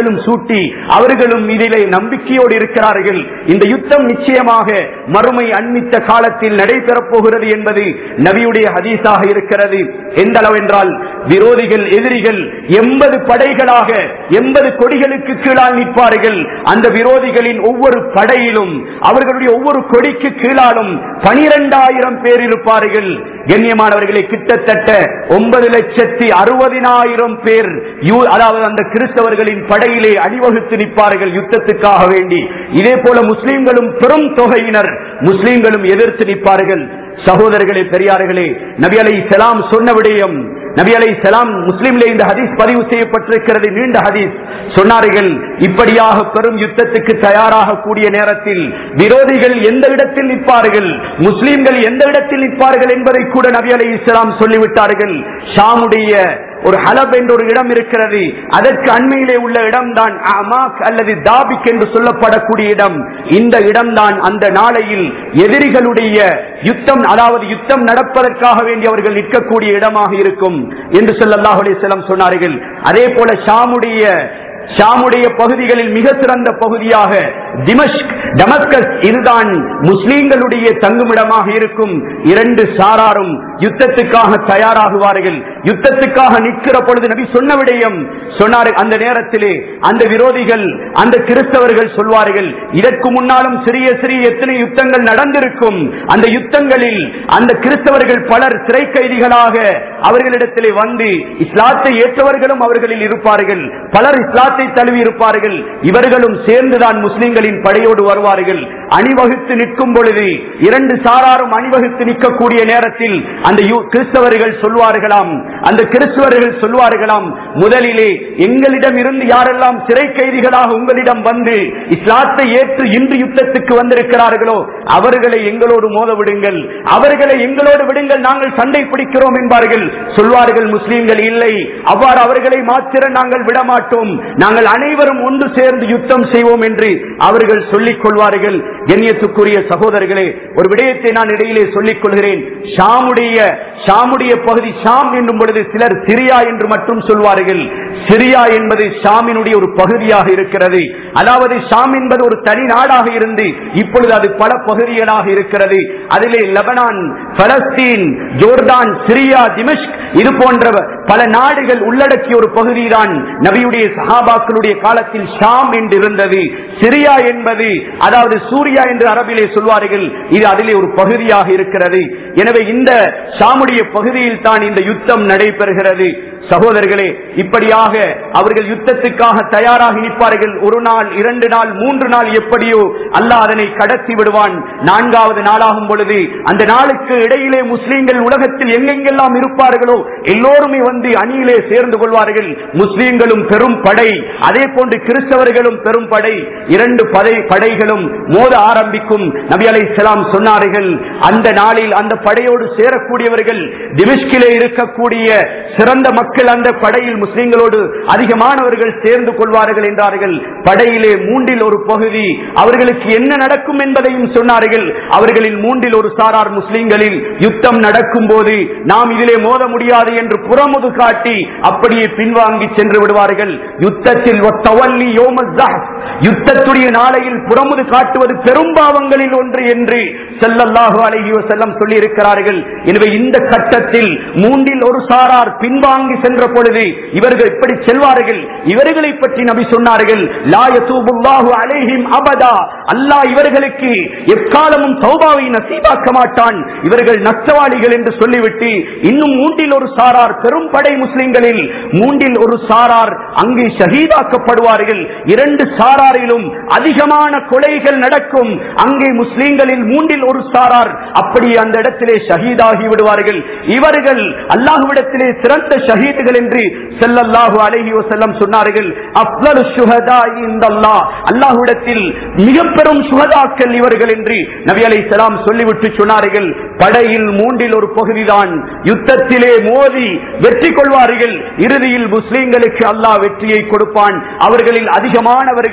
அவர்களும் சூட்டி அவர்களும் இதிலே நம்பிக்கையோடு இருக்கிறார்கள் இந்த யுத்தம் நிச்சயமாக மறுமை அண்மித்த காலத்தில் நடைபெறப் போகிறது என்பது நபியுடைய ஹதீஸாக இருக்கிறது எந்த அளவென்றால் விரோதிகள் எதிரிகள் எண்பது படைகளாக எண்பது கொடிகளுக்கு கீழால் நிற்பார்கள் அந்த விரோதிகளின் ஒவ்வொரு படையிலும் அவர்களுடைய ஒவ்வொரு கொடிக்கு கீழாலும் பனிரெண்டாயிரம் பேர் இருப்பார்கள் கண்ணியமானவர்களை கிட்டத்தட்ட ஒன்பது லட்சத்தி அறுபதினாயிரம் பேர் யூ- அதாவது அந்த கிறிஸ்தவர்களின் படையிலே அணிவகுத்து நிற்பார்கள் யுத்தத்துக்காக வேண்டி இதே போல முஸ்லிம்களும் பெரும் தொகையினர் முஸ்லிம்களும் எதிர்த்து நிற்பார்கள் சகோதரர்களே பெரியார்களே நபி அலை செலாம் சொன்ன விடயம் நபி அலை செலாம் முஸ்லிம்லே இந்த ஹதீஸ் பதிவு செய்யப்பட்டிருக்கிறது நீண்ட ஹதீஸ் சொன்னார்கள் இப்படியாக பெரும் யுத்தத்துக்கு தயாராக கூடிய நேரத்தில் விரோதிகள் எந்த இடத்தில் நிற்பார்கள் முஸ்லிம்கள் எந்த இடத்தில் நிற்பார்கள் என்பதை கூட நபி அலை இஸ்லாம் சொல்லிவிட்டார்கள் ஷாமுடைய ஒரு ஹலப் என்ற ஒரு இடம் இருக்கிறது அதற்கு அண்மையிலே உள்ள இடம்தான் அமாக் அல்லது தாபிக் என்று சொல்லப்படக்கூடிய இடம் இந்த இடம்தான் அந்த நாளையில் எதிரிகளுடைய யுத்தம் அதாவது யுத்தம் நடப்பதற்காக வேண்டி அவர்கள் நிற்கக்கூடிய இடமாக இருக்கும் என்று சொல்லல்லாஹு அலைஹி வஸல்லம் சொன்னார்கள் அதே போல ஷாமுடைய ஷாமுடைய பகுதிகளில் மிக சிறந்த பகுதியாக திமஷ்க் டமஸ்கஸ் இதுதான் முஸ்லீம்களுடைய தங்குமிடமாக இருக்கும் இரண்டு சாராரும் யுத்தத்துக்காக தயாராகுவார்கள் யுத்தத்துக்காக நிற்கிற பொழுது நபி சொன்ன விடயம் சொன்னார் அந்த நேரத்திலே அந்த விரோதிகள் அந்த கிறிஸ்தவர்கள் சொல்வார்கள் இதற்கு முன்னாலும் சிறிய சிறிய எத்தனை யுத்தங்கள் நடந்திருக்கும் அந்த யுத்தங்களில் அந்த கிறிஸ்தவர்கள் பலர் சிறை கைதிகளாக அவர்களிடத்திலே வந்து இஸ்லாத்தை ஏற்றவர்களும் அவர்களில் இருப்பார்கள் பலர் இஸ்லாத்தை தழுவி இருப்பார்கள் இவர்களும் சேர்ந்துதான் முஸ்லிம்களின் படையோடு வருவார்கள் அணிவகுத்து நிற்கும் பொழுது இரண்டு சாராரும் அணிவகுத்து நிற்கக்கூடிய நேரத்தில் அந்த யூ- கிறிஸ்தவர்கள் சொல்வார்களாம் அந்த கிறிஸ்தவர்கள் சொல்வார்களாம் முதலிலே எங்களிடம் இருந்து யாரெல்லாம் சிறை கைதிகளாக உங்களிடம் வந்து இஸ்லாத்தை ஏற்று இன்று யுத்தத்துக்கு வந்திருக்கிறார்களோ அவர்களை எங்களோடு மோத விடுங்கள் அவர்களை எங்களோடு விடுங்கள் நாங்கள் சண்டை பிடிக்கிறோம் என்பார்கள் சொல்வார்கள் முஸ்லீம்கள் இல்லை அவ்வாறு அவர்களை மாத்திர நாங்கள் விடமாட்டோம் நாங்கள் அனைவரும் ஒன்று சேர்ந்து யுத்தம் செய்வோம் என்று அவர்கள் சொல்லிக் கொள்வார்கள் கண்ணியத்துக்குரிய சகோதரர்களே ஒரு விடயத்தை நான் இடையிலே சொல்லிக் கொள்கிறேன் ஷாமுடைய ஷாமுடைய பகுதி ஷாம் என்னும் பொழுது சிலர் சிரியா என்று மட்டும் சொல்வார்கள் சிரியா என்பது ஷாமினுடைய ஒரு பகுதியாக இருக்கிறது அதாவது ஷாம் என்பது ஒரு தனி நாடாக இருந்து இப்பொழுது அது பல பகுதிகளாக இருக்கிறது அதிலே லெபனான் பலஸ்தீன் ஜோர்டான் சிரியா திமஷ்க் இது போன்ற பல நாடுகள் உள்ளடக்கிய ஒரு பகுதிதான் நபியுடைய சஹாபாக்களுடைய காலத்தில் ஷாம் என்று இருந்தது சிரியா என்பது அதாவது சூர்யா என்று அரபிலே சொல்வார்கள் இது அதிலே ஒரு பகுதியாக இருக்கிறது எனவே இந்த ஷாமுடைய பகுதியில் தான் இந்த யுத்தம் நடைபெறுகிறது சகோதரர்களே இப்படியாக அவர்கள் யுத்தத்துக்காக தயாராகி நிற்பார்கள் ஒரு நாள் இரண்டு நாள் மூன்று நாள் எப்படியோ அல்லாஹ் அதனை கடத்தி விடுவான் நான்காவது நாளாகும் பொழுது அந்த நாளுக்கு இடையிலே முஸ்லீம்கள் உலகத்தில் எங்கெங்கெல்லாம் இருப்பார்களோ எல்லோருமே வந்து அணியிலே சேர்ந்து கொள்வார்கள் முஸ்லீம்களும் பெரும் படை அதே போன்று கிறிஸ்தவர்களும் பெரும் படை இரண்டு படை படைகளும் மோத ஆரம்பிக்கும் நபி அலை சொன்னார்கள் அந்த நாளில் அந்த படையோடு சேரக்கூடியவர்கள் திமிஷ்கிலே இருக்கக்கூடிய சிறந்த மக்கள் அந்த படையில் முஸ்லிம்களோடு அதிகமானவர்கள் சேர்ந்து கொள்வார்கள் என்றார்கள் படையிலே மூன்றில் ஒரு பகுதி அவர்களுக்கு என்ன நடக்கும் என்பதையும் சொன்னார்கள் அவர்களில் மூன்றில் ஒரு சாரார் முஸ்லிம்களில் யுத்தம் நடக்கும் போது நாம் இதிலே மோத முடியாது என்று புறமுது காட்டி அப்படியே பின்வாங்கி சென்று விடுவார்கள் யுத்தத்தில் ஒத்தவல்லி யோமஸ் ஜஹப். யுத்தத்துடைய நாளையில் புறமுது காட்டுவது பெரும்பாவங்களில் ஒன்று என்று செல்லல்லாஹு அலைஹி வஸல்லம் சொல்லி இருக்கிறார்கள் எனவே இந்த கட்டத்தில் மூன்றில் ஒரு சாரார் பின்வாங்கி சென்ற பொழுது இவர்கள் இப்படி செல்வார்கள் இவர்களை பற்றி நபி சொன்னார்கள் லா யதூபுல்லாஹு அலைஹிம் அபதா அல்லாஹ் இவர்களுக்கு எக்காலமும் தௌபாவை நசீபாக்க மாட்டான் இவர்கள் நஷ்டவாளிகள் என்று சொல்லிவிட்டு இன்னும் மூன்றில் ஒரு சாரார் பெரும் படை முஸ்லிம்களில் மூன்றில் ஒரு சாரார் அங்கே ஷஹீதாக்கப்படுவார்கள் இரண்டு சாராரிலும் அதிகமான கொலைகள் நடக்கும் அங்கே முஸ்லிம்களில் மூன்றில் ஒரு சாரார் அப்படி அந்த இடத்திலே ஷஹீதாகி விடுவார்கள் இவர்கள் அல்லாஹுவிடத்திலே சிறந்த ஷஹீதுகள் என்று செல்லல்லாஹு அலைஹி வஸல்லம் சொன்னார்கள் அஃலலு ஷுஹதா இந்தல்லாஹ் அல்லாஹ்விடத்தில் மிக பெரும் சுகதாக்கள் இவர்கள் என்று நபி அலைஹிஸ்ஸலாம் சொல்லிவிட்டு சொன்னார்கள் படையில் மூன்றில் ஒரு பகுதிதான் யுத்தத்திலே மோதி வெற்றி கொள்வார்கள் இறுதியில் முஸ்லிம்களுக்கு அல்லாஹ் வெற்றியை கொடுப்பான் அவர்களில் அதிகமானவர்கள்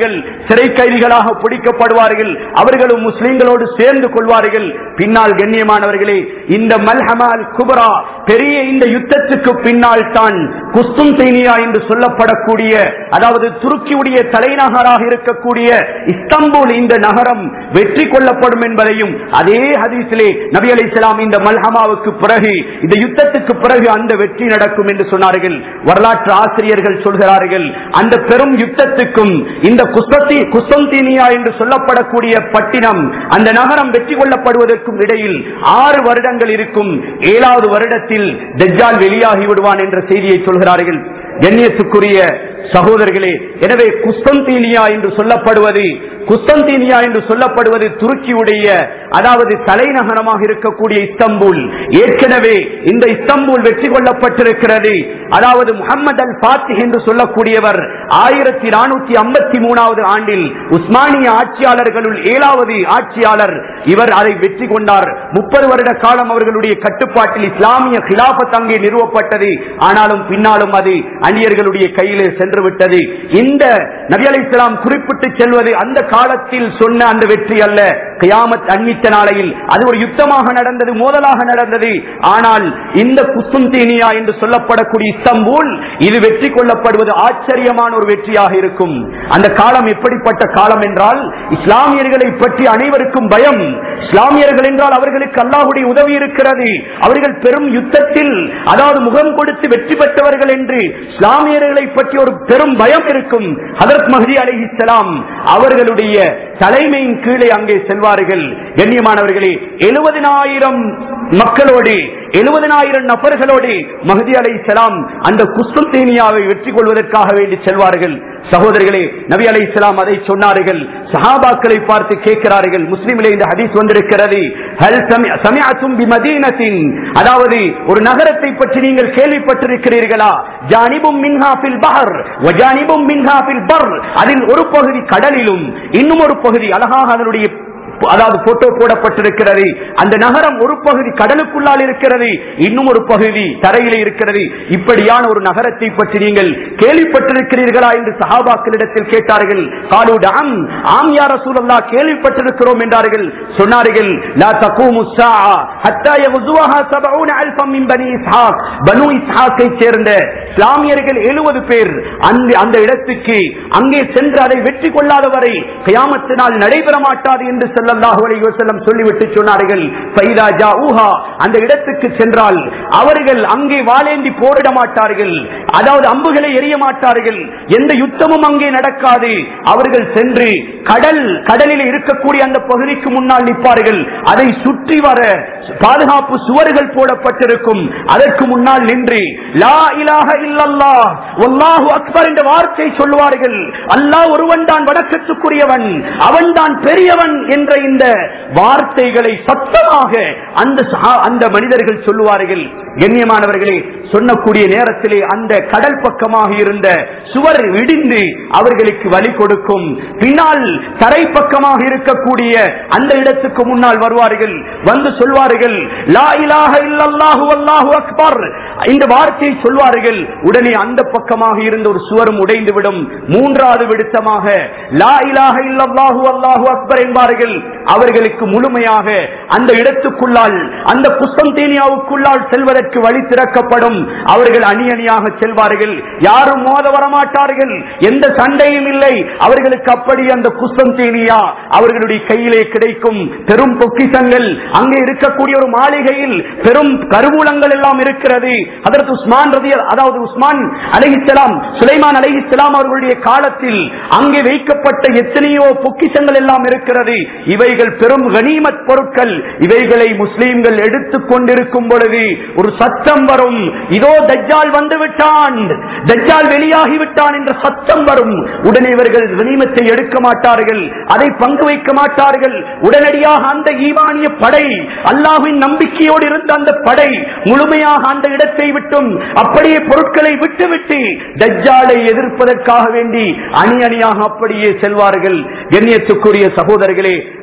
அவர்கள் சிறை கைதிகளாக பிடிக்கப்படுவார்கள் அவர்களும் முஸ்லிம்களோடு சேர்ந்து கொள்வார்கள் பின்னால் கண்ணியமானவர்களே இந்த மல்ஹமால் குபரா பெரிய இந்த யுத்தத்துக்கு பின்னால் தான் குஸ்துன்தீனியா என்று சொல்லப்படக்கூடிய அதாவது துருக்கியுடைய தலைநகராக இருக்கக்கூடிய இஸ்தம்பூல் இந்த நகரம் வெற்றி கொள்ளப்படும் என்பதையும் அதே ஹதீஸிலே நபி அலைஹிஸ்ஸலாம் இந்த மல்ஹமாவுக்கு பிறகு இந்த யுத்தத்துக்கு பிறகு அந்த வெற்றி நடக்கும் என்று சொன்னார்கள் வரலாற்று ஆசிரியர்கள் சொல்கிறார்கள் அந்த பெரும் யுத்தத்துக்கும் இந்த குஸ்தத்தி குஸ்தந்தீனியா என்று சொல்லப்படக்கூடிய பட்டினம் அந்த நகரம் வெற்றி கொள்ளப்படுவதற்கும் இடையில் ஆறு வருடங்கள் இருக்கும் ஏழாவது வருடத்தில் தஜ்ஜால் வெளியாகி விடுவான் என்ற செய்தியை சொல்கிறார்கள் கண்ணியத்துக்குரிய சகோதரர்களே எனவே குஸ்தந்தீனியா என்று சொல்லப்படுவது குஸ்தந்தீனியா என்று சொல்லப்படுவது துருக்கியுடைய அதாவது தலைநகரமாக இருக்கக்கூடிய இஸ்தம்பூல் ஏற்கனவே இந்த இஸ்தம்பூல் வெற்றி கொள்ளப்பட்டிருக்கிறது அதாவது முகமது அல் பாத்திக் என்று சொல்லக்கூடியவர் ஆயிரத்தி நானூத்தி ஐம்பத்தி மூணாவது ஆண்டில் உஸ்மானிய ஆட்சியாளர்களுள் ஏழாவது ஆட்சியாளர் இவர் அதை வெற்றி கொண்டார் முப்பது வருட காலம் அவர்களுடைய கட்டுப்பாட்டில் இஸ்லாமிய கிலாபத் அங்கே நிறுவப்பட்டது ஆனாலும் பின்னாலும் அது அந்நியர்களுடைய கையிலே சென்று விட்டது இந்த நபி அலை இஸ்லாம் குறிப்பிட்டு செல்வது அந்த காலத்தில் சொன்ன அந்த வெற்றி அல்ல கியாமத் அன்னித்த நாளையில் அது ஒரு யுத்தமாக நடந்தது மோதலாக நடந்தது ஆனால் இந்த குஸ்துந்தீனியா என்று சொல்லப்படக்கூடிய இஸ்தம்பூல் இது வெற்றி கொள்ளப்படுவது ஆச்சரியமான ஒரு வெற்றியாக இருக்கும் அந்த காலம் எப்படிப்பட்ட காலம் என்றால் இஸ்லாமியர்களை பற்றி அனைவருக்கும் பயம் இஸ்லாமியர்கள் என்றால் அவர்களுக்கு அல்லாஹுடைய உதவி இருக்கிறது அவர்கள் பெரும் யுத்தத்தில் அதாவது முகம் கொடுத்து வெற்றி பெற்றவர்கள் என்று இஸ்லாமியர்களை பற்றி ஒரு பெரும் பயம் இருக்கும் ஹதரத் மஹதி அலிஹிஸ்லாம் அவர்களுடைய தலைமையின் கீழே அங்கே செல்வார்கள் கண்ணியமானவர்களே எழுபதினாயிரம் மக்களோடு எழுபதினாயிரம் நபர்களோடு மஹதி அலை அந்த குஸ்துந்தீனியாவை வெற்றி கொள்வதற்காக வேண்டி செல்வார்கள் சகோதரிகளே நபி அலை அதை சொன்னார்கள் சஹாபாக்களை பார்த்து கேட்கிறார்கள் முஸ்லிமிலே இந்த ஹதீஸ் வந்திருக்கிறது ஹல் சமி- சமிஅத்தும் பிமதீனத்தின் அதாவது ஒரு நகரத்தை பற்றி நீங்கள் கேள்விப்பட்டிருக்கிறீர்களா ஜானிபும் மின்ஹா ஃபில் பஹர் வஜானிபும் மின்ஹா ஃபில் பர் அதில் ஒரு பகுதி கடலிலும் இன்னும் ஒரு பகுதி அழகாக அதனுடைய அதாவது போட்டோ போடப்பட்டிருக்கிறது அந்த நகரம் ஒரு பகுதி கடலுக்குள்ளால் இருக்கிறது இன்னும் ஒரு பகுதி தரையிலே இருக்கிறது இப்படியான ஒரு நகரத்தை பற்றி நீங்கள் கேள்விப்பட்டிருக்கிறீர்களா என்று சஹாபாக்களிடத்தில் கேட்டார்கள் காலூடாம் ஆம் யார சூழல்லா கேள்விப்பட்டிருக்கிறோம் என்றார்கள் சொன்னார்கள் லா தகூமு ஸாஆ ஹத்தா யகுதுவஹா 70 அல்ஃபம் மின் பனி இஸ்ஹாக் பனு இஸ்ஹாக்கை சேர்ந்த இஸ்லாமியர்கள் 70 பேர் அந்த அந்த இடத்துக்கு அங்கே சென்று அதை வெற்றி கொள்ளாதவரை கியாமத்தினால் நடைபெற மாட்டாது என்று ஸல்லல்லாஹு அலைஹி வஸல்லம் சொல்லிவிட்டு சொன்னார்கள் ஃபைதா ஜாஊஹா அந்த இடத்துக்கு சென்றால் அவர்கள் அங்கே வாளேந்தி போரிட மாட்டார்கள் அதாவது அம்புகளை எரிய மாட்டார்கள் எந்த யுத்தமும் அங்கே நடக்காது அவர்கள் சென்று கடல் கடலில் இருக்கக்கூடிய அந்த பகுதிக்கு முன்னால் நிற்பார்கள் அதை சுற்றி வர பாதுகாப்பு சுவர்கள் போடப்பட்டிருக்கும் அதற்கு முன்னால் நின்று லா இலாஹ இல்லல்லாஹ் வல்லாஹு அக்பர் என்ற வார்த்தை சொல்லுவார்கள் அல்லாஹ் ஒருவன் தான் வணக்கத்துக்குரியவன் அவன் தான் பெரியவன் என்ற இந்த வார்த்தைகளை சத்தமாக அந்த சஹா- அந்த மனிதர்கள் சொல்லுவார்கள் கண்ணியமானவர்களே சொன்னக்கூடிய நேரத்திலே அந்த கடல் பக்கமாக இருந்த சுவர் இடிந்து அவர்களுக்கு வழி கொடுக்கும் பின்னால் தரை பக்கமாக இருக்கக்கூடிய அந்த இடத்துக்கு முன்னால் வருவார்கள் வந்து சொல்வார்கள் லா இலாஹ இல்லல்லாஹு வல்லாஹு அக்பர் இந்த வார்த்தையை சொல்வார்கள் உடனே அந்த பக்கமாக இருந்த ஒரு சுவரும் உடைந்து விடும் மூன்றாவது விடுத்தமாக லா இலாஹ இல்லல்லாஹு வல்லாஹு அக்பர் என்பார்கள் அவர்களுக்கு முழுமையாக அந்த இடத்துக்குள்ளால் அந்த குஸ்தந்தீனியாவுக்குள்ளால் செல்வதற்கு வழி திறக்கப்படும் அவர்கள் அணி அணியாக செல்வார்கள் யாரும் மோத வரமாட்டார்கள் எந்த சண்டையும் இல்லை அவர்களுக்கு அப்படி அந்த குஸ்தந்தீனியா அவர்களுடைய கையிலே கிடைக்கும் பெரும் பொக்கிசங்கள் அங்கே இருக்கக்கூடிய ஒரு மாளிகையில் பெரும் கருவூலங்கள் எல்லாம் இருக்கிறது அதற்கு உஸ்மான் ரதி அதாவது உஸ்மான் அலைஹிஸ்ஸலாம் சுலைமான் அலைஹிஸ்ஸலாம் அவர்களுடைய காலத்தில் அங்கே வைக்கப்பட்ட எத்தனையோ பொக்கிஷங்கள் எல்லாம் இருக்கிறது இவைகள் பெரும் கனிமத் பொருட்கள் இவைகளை முஸ்லீம்கள் எடுத்துக் கொண்டிருக்கும் பொழுது ஒரு சத்தம் வரும் இதோ தஜ்ஜால் வந்து விட்டான் தஜ்ஜால் வெளியாகி விட்டான் என்ற சத்தம் வரும் உடனே இவர்கள் கனிமத்தை எடுக்க மாட்டார்கள் அதை பங்கு வைக்க மாட்டார்கள் உடனடியாக அந்த ஈமானிய படை அல்லாஹ்வின் நம்பிக்கையோடு இருந்த அந்த படை முழுமையாக அந்த இடத்தை விட்டும் அப்படியே பொருட்களை விட்டுவிட்டு தஜ்ஜாலை எதிர்ப்பதற்காக வேண்டி அணி அணியாக அப்படியே செல்வார்கள் கண்ணியத்துக்குரிய சகோதரர்களே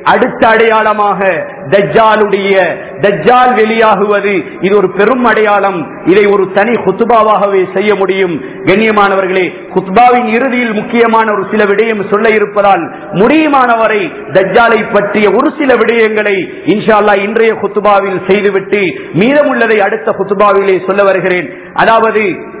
அடுத்த அடையாளமாக தஜ்ஜாலுடைய தஜ்ஜால் வெளியாகுவது இது ஒரு பெரும் அடையாளம் இதை ஒரு தனி குத்துபாவாகவே செய்ய முடியும் கண்ணியமானவர்களே குத்பாவின் இறுதியில் முக்கியமான ஒரு சில விடயம் சொல்ல இருப்பதால் முடியுமானவரை தஜ்ஜாலை பற்றிய ஒரு சில விடயங்களை இன்ஷா அல்லாஹ் இன்றைய குத்துபாவில் செய்துவிட்டு மீதமுள்ளதை அடுத்த குத்துபாவிலே சொல்ல வருகிறேன் அதாவது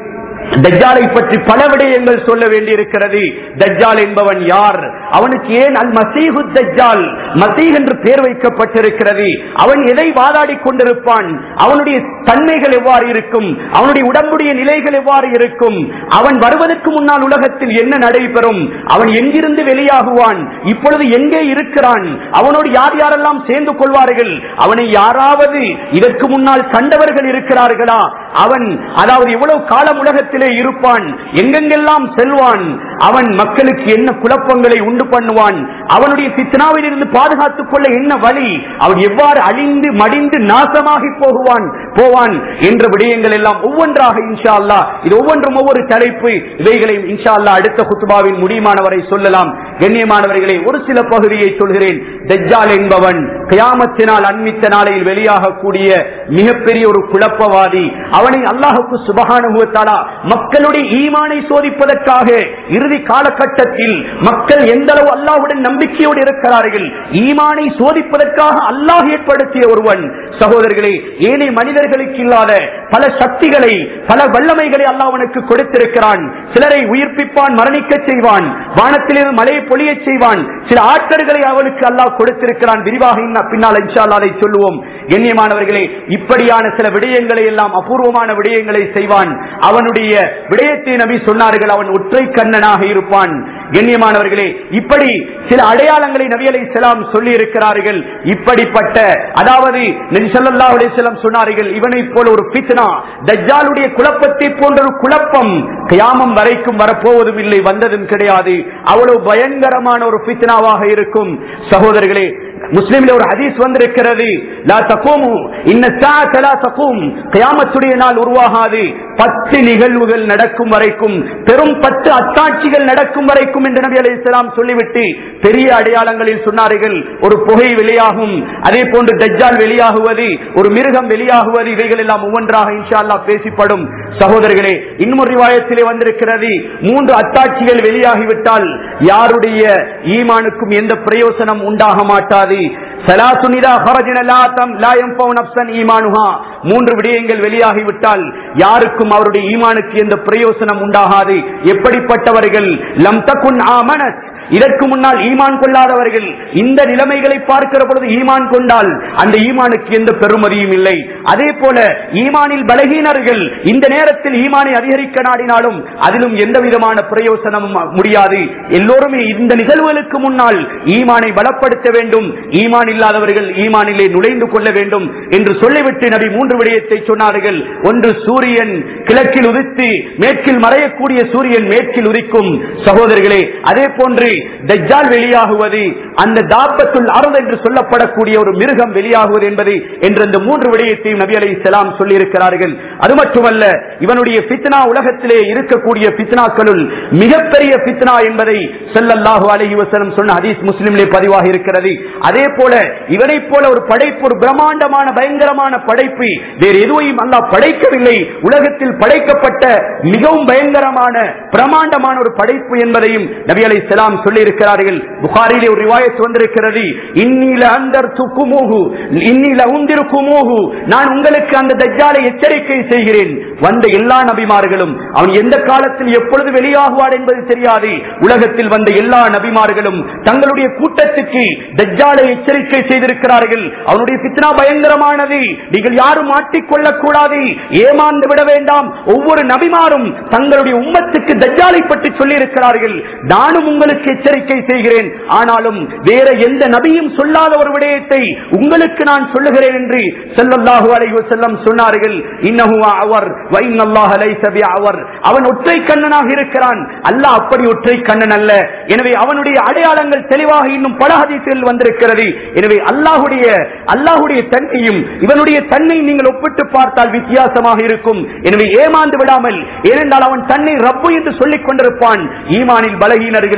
தஜ்ஜாலை பற்றி பல விடயங்கள் சொல்ல வேண்டியிருக்கிறது தஜ்ஜால் என்பவன் யார் அவனுக்கு ஏன் அல் மசீஹு தஜ்ஜால் மசீஹ் என்று பெயர் வைக்கப்பட்டிருக்கிறது அவன் எதை வாதாடி கொண்டிருப்பான் அவனுடைய தன்மைகள் எவ்வாறு இருக்கும் அவனுடைய உடம்புடைய நிலைகள் எவ்வாறு இருக்கும் அவன் வருவதற்கு முன்னால் உலகத்தில் என்ன நடைபெறும் அவன் எங்கிருந்து வெளியாகுவான் இப்பொழுது எங்கே இருக்கிறான் அவனோடு யார் யாரெல்லாம் சேர்ந்து கொள்வார்கள் அவனை யாராவது இதற்கு முன்னால் கண்டவர்கள் இருக்கிறார்களா அவன் அதாவது எவ்வளவு காலம் உலகத்திலே இருப்பான் எங்கெங்கெல்லாம் செல்வான் அவன் மக்களுக்கு என்ன குழப்பங்களை உண்டு பண்ணுவான் அவனுடைய சித்தனாவில் இருந்து பாதுகாத்துக் கொள்ள என்ன வழி அவன் எவ்வாறு அழிந்து மடிந்து நாசமாகி போகுவான் போவான் என்ற விடயங்கள் எல்லாம் ஒவ்வொன்றாக இன்ஷா அல்லா இது ஒவ்வொன்றும் ஒவ்வொரு தலைப்பு இவைகளையும் இன்ஷா அல்லா அடுத்த குத்துபாவின் முடியுமானவரை சொல்லலாம் கண்ணியமானவர்களை ஒரு சில பகுதியை சொல்கிறேன் தஜ்ஜால் என்பவன் கியாமத்தினால் அன்மித்த நாளையில் வெளியாகக்கூடிய மிகப்பெரிய ஒரு குழப்பவாதி அவனை அல்லாஹுக்கு சுபகானுபவத்தாலா மக்களுடைய ஈமானை சோதிப்பதற்காக இறுதி காலகட்டத்தில் மக்கள் எந்த அளவு அல்லாஹுடன் நம்பிக்கையோடு இருக்கிறார்கள் ஈமானை சோதிப்பதற்காக அல்லாஹ் ஏற்படுத்திய ஒருவன் சகோதரர்களே ஏனைய மனிதர்களுக்கு இல்லாத பல சக்திகளை பல வல்லமைகளை அல்லாஹ் அவனுக்கு கொடுத்திருக்கிறான் சிலரை உயிர்ப்பிப்பான் மரணிக்க செய்வான் வானத்திலிருந்து மழையை பொழிய செய்வான் சில ஆற்றல்களை அவனுக்கு அல்லாஹ் கொடுத்திருக்கிறான் விரிவாக இன்ன- பின்னால் இன்ஷா அல்லாஹ் அதை சொல்லுவோம் கண்ணியமானவர்களே இப்படியான சில விடயங்களை எல்லாம் அபூர்வமான விடயங்களை செய்வான் அவனுடைய விடயத்தை நபி சொன்னார்கள் அவன் ஒற்றை கண்ணனாக இருப்பான் கண்ணியமானவர்களே இப்படி சில அடையாளங்களை நபி அலை செலாம் சொல்லி இருக்கிறார்கள் இப்படிப்பட்ட அதாவது நபி ஸல்லல்லாஹு அலைஹி வஸல்லம் சொன்னார்கள் இவனை போல ஒரு பித்னா தஜ்ஜாலுடைய குழப்பத்தை போன்ற ஒரு குழப்பம் கியாமம் வரைக்கும் வரப்போவதும் இல்லை வந்ததும் கிடையாது அவ்வளவு பயங்கரமான ஒரு பித்னாவாக இருக்கும் சகோதரர்களே முஸ்லிம்ல ஒரு ஹதீஸ் வந்திருக்கிறது லா தகூமு இன்ன ஸாஅத லா தகூம் கியாமத்துடைய நாள் உருவாகாது பத்து நிகழ்வுகள் நடக்கும் வரைக்கும் பெரும் பத்து அத்தாட்சிகள் நடக்கும் வரைக்கும் என்று நபி அலைஹிஸ்ஸலாம் சொல்லிவிட்டு பெரிய அடையாளங்களில் சொன்னார்கள் ஒரு புகை வெளியாகும் அதே போன்று தஜ்ஜால் வெளியாகுவது ஒரு மிருகம் வெளியாகுவது இவைகள் எல்லாம் ஒவ்வொன்றாக இன்ஷா அல்லாஹ் பேசிப்படும் சகோதரர்களே இன்னொரு ரிவாயத்திலே வந்திருக்கிறது மூன்று அத்தாட்சிகள் வெளியாகிவிட்டால் யாருடைய ஈமானுக்கும் எந்த பிரயோசனம் உண்டாக மாட்டாது சலாசுன் இதா ஹரஜன லா தம் லா யன்ஃபவு நஃப்ஸன் ஈமானுஹா. மூன்று விடயங்கள் வெளியாகிவிட்டால் யாருக்கும் அவருடைய ஈமானுக்கு எந்த பிரயோசனம் உண்டாகாது எப்படிப்பட்டவர்கள் லம் தக்குன் ஆமனத் இதற்கு முன்னால் ஈமான் கொள்ளாதவர்கள் இந்த நிலைமைகளை பார்க்கிற பொழுது ஈமான் கொண்டால் அந்த ஈமானுக்கு எந்த பெருமதியும் இல்லை அதே போல ஈமானில் பலகீனர்கள் இந்த நேரத்தில் ஈமானை அதிகரிக்க நாடினாலும் அதிலும் எந்த விதமான பிரயோசனமும் முடியாது எல்லோருமே இந்த நிகழ்வுகளுக்கு முன்னால் ஈமானை பலப்படுத்த வேண்டும் ஈமான் இல்லாதவர்கள் ஈமானிலே நுழைந்து கொள்ள வேண்டும் என்று சொல்லிவிட்டு நபி மூன்று விடயத்தை சொன்னார்கள் ஒன்று சூரியன் கிழக்கில் உதித்து மேற்கில் மறையக்கூடிய சூரியன் மேற்கில் உதிக்கும் சகோதரர்களே அதே போன்று தஜ்ஜால் வெளியாகுவது அந்த தாப்பத்துள் அருள் என்று சொல்லப்படக்கூடிய ஒரு மிருகம் வெளியாகுவது என்பது என்ற இந்த மூன்று விடயத்தையும் நபி அலை செலாம் சொல்லி இருக்கிறார்கள் அது மட்டுமல்ல இவனுடைய பித்னா உலகத்திலே இருக்கக்கூடிய பித்னாக்களுள் மிகப்பெரிய பித்னா என்பதை ஸல்லல்லாஹு அலைஹி வஸல்லம் சொன்ன ஹதீஸ் முஸ்லிம்லே பதிவாகி இருக்கிறது அதே போல இவனைப் போல ஒரு படைப்பு ஒரு பிரம்மாண்டமான பயங்கரமான படைப்பு வேறு எதுவையும் அல்லாஹ் படைக்கவில்லை உலகத்தில் படைக்கப்பட்ட மிகவும் பயங்கரமான பிரமாண்டமான ஒரு படைப்பு என்பதையும் நபி அலை செலாம் சொல்லி இருக்கிறார்கள் புகாரிலே ஒரு ரிவாயத் வந்திருக்கிறது இன்னில அந்தர் துக்குமோகு இன்னில உந்திருக்குமோகு நான் உங்களுக்கு அந்த தஜ்ஜாலை எச்சரிக்கை செய்கிறேன் வந்த எல்லா நபிமார்களும் அவன் எந்த காலத்தில் எப்பொழுது வெளியாகுவார் என்பது தெரியாது உலகத்தில் வந்த எல்லா நபிமார்களும் தங்களுடைய கூட்டத்துக்கு தஜ்ஜாலை எச்சரிக்கை செய்திருக்கிறார்கள் அவனுடைய பித்னா பயங்கரமானது நீங்கள் யாரும் மாட்டிக்கொள்ளக் கூடாது ஏமாந்து விட வேண்டாம் ஒவ்வொரு நபிமாரும் தங்களுடைய உம்மத்துக்கு தஜ்ஜாலை பற்றி சொல்லி இருக்கிறார்கள் நானும் உங்களுக்கு எச்சரிக்கை செய்கிறேன் ஆனாலும் வேற எந்த நபியும் சொல்லாத ஒரு விடயத்தை உங்களுக்கு நான் சொல்லுகிறேன் என்று ஸல்லல்லாஹு அலைஹி வஸல்லம் சொன்னார்கள் இன்னஹு அவர் வ இன்னல்லாஹ லைஸ பிஅவர் அவன் ஒற்றை கண்ணனாக இருக்கிறான் அல்லாஹ் அப்படி ஒற்றை கண்ணன் அல்ல எனவே அவனுடைய அடையாளங்கள் தெளிவாக இன்னும் பல ஹதீஸில் வந்திருக்கிறது எனவே அல்லாஹ்வுடைய அல்லாஹ்வுடைய தன்மையும் இவனுடைய தன்மை நீங்கள் ஒப்பிட்டு பார்த்தால் வித்தியாசமாக இருக்கும் எனவே ஏமாந்து விடாமல் ஏனென்றால் அவன் தன்னை ரப்பு என்று சொல்லிக் கொண்டிருப்பான் ஈமானில் பலகீனர்கள் அவனோடு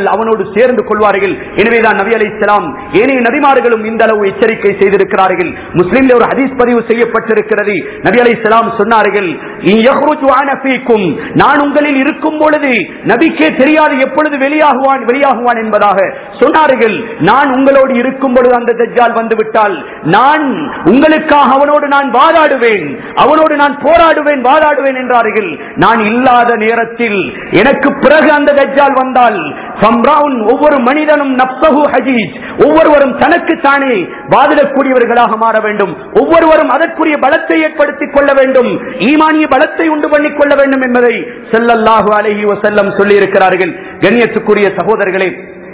சேர்ந்து கொள்வார்கள் எனவேதான் நபி அலை இஸ்லாம் ஏனைய நபிமார்களும் இந்த அளவு எச்சரிக்கை செய்திருக்கிறார்கள் முஸ்லிம்ல ஒரு ஹதீஸ் பதிவு செய்யப்பட்டிருக்கிறது நபி அலை இஸ்லாம் சொன்னார்கள் "இன் யஹ்ருஜு அன ஃபீக்கும்." நான் உங்களில் இருக்கும் பொழுது நபிக்கே தெரியாது எப்பொழுது வெளியாகுவான் வெளியாகுவான் என்பதாக சொன்னார்கள் நான் உங்களோடு இருக்கும் பொழுது அந்த தஜ்ஜால் வந்து விட்டால் நான் உங்களுக்காக அவனோடு நான் வாதாடுவேன் அவனோடு நான் போராடுவேன் வாதாடுவேன் என்றார்கள் நான் இல்லாத நேரத்தில் எனக்கு பிறகு அந்த தஜ்ஜால் வந்தால் ஃபம்ராவுன் ஒவ்வொரு மனிதனும் நப்சஹு ஹஜீஜ் ஒவ்வொருவரும் தனக்கு தானே வாதிடக்கூடியவர்களாக மாற வேண்டும் ஒவ்வொருவரும் அதற்குரிய பலத்தை ஏற்படுத்திக் கொள்ள வேண்டும் ஈமானிய பலத்தை உண்டு பண்ணிக் கொள்ள வேண்டும் என்பதை ஸல்லல்லாஹு அலைஹி வஸல்லம் சொல்லி இருக்கிறார்கள் கண்ணியத்துக்குரிய சகோதரர்களே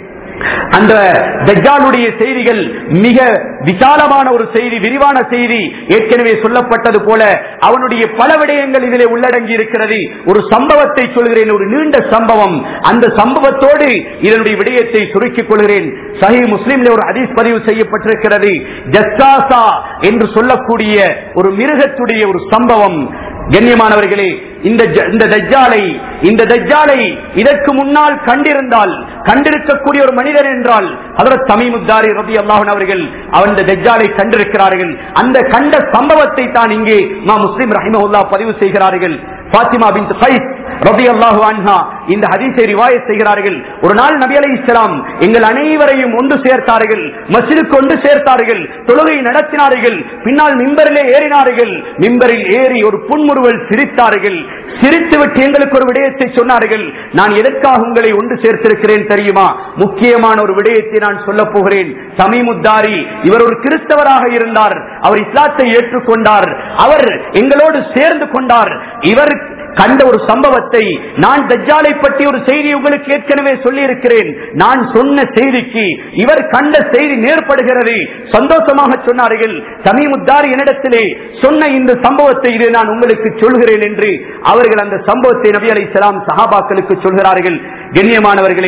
அந்த தஜ்ஜாலுடைய செய்திகள் மிக விசாலமான ஒரு செய்தி விரிவான செய்தி ஏற்கனவே சொல்லப்பட்டது போல அவனுடைய பல விடயங்கள் இதிலே உள்ளடங்கி இருக்கிறது ஒரு சம்பவத்தை சொல்கிறேன் ஒரு நீண்ட சம்பவம் அந்த சம்பவத்தோடு இதனுடைய விடயத்தை சுருக்கிக் கொள்கிறேன் சஹி முஸ்லிம்ல ஒரு ஹதீஸ் பதிவு செய்யப்பட்டிருக்கிறது ஜஸ்ஸாசா என்று சொல்லக்கூடிய ஒரு மிருகத்துடைய ஒரு சம்பவம் கண்ணியமானவர்களே இந்த ஜ- இந்த தஜ்ஜாலை இந்த தஜ்ஜாலை இதற்கு முன்னால் கண்டிருந்தால் கண்டிருக்கக்கூடிய ஒரு மனிதர் என்றால் அதற்கு தமிமுத்தாரி ரபி அல்லாஹன் அவர்கள் அவர் இந்த தஜ்ஜாலை கண்டிருக்கிறார்கள் அந்த கண்ட சம்பவத்தை தான் இங்கே மா முஸ்லிம் ரஹிமஹுல்லா பதிவு செய்கிறார்கள் பாத்திமா பின் கைஸ் ரபி அல்லாஹு அன்ஹா இந்த ஹதீஸை ரிவாயத் செய்கிறார்கள் ஒரு நாள் நபி அலை இஸ்லாம் எங்கள் அனைவரையும் ஒன்று சேர்த்தார்கள் மஸ்ஜிதுக்கு ஒன்று சேர்த்தார்கள் தொழுகை நடத்தினார்கள் பின்னால் மிம்பரிலே ஏறினார்கள் மிம்பரில் ஏறி ஒரு புன்முறுவல் சிரித்தார்கள் சிரித்துவிட்டு எங்களுக்கு ஒரு விடயத்தை சொன்னார்கள் நான் எதற்காக உங்களை ஒன்று சேர்த்திருக்கிறேன் தெரியுமா முக்கியமான ஒரு விடயத்தை நான் சொல்ல போகிறேன் சமீமுத்தாரி இவர் ஒரு கிறிஸ்தவராக இருந்தார் அவர் இஸ்லாத்தை ஏற்றுக்கொண்டார் அவர் எங்களோடு சேர்ந்து கொண்டார் இவர் கண்ட ஒரு சம்பவத்தை நான் தஜ்ஜாலை பற்றி ஒரு செய்தி உங்களுக்கு ஏற்கனவே சொல்லி இருக்கிறேன் நான் சொன்ன செய்திக்கு இவர் கண்ட செய்தி நேர்படுகிறது சந்தோஷமாக சொன்னார்கள் சமீமுத்தாரி என்னிடத்திலே சொன்ன இந்த சம்பவத்தை இதை நான் உங்களுக்கு சொல்கிறேன் என்று அவர்கள் அந்த சம்பவத்தை நபி அலை சலாம் சஹாபாக்களுக்கு சொல்கிறார்கள் கண்ணியமானவர்களே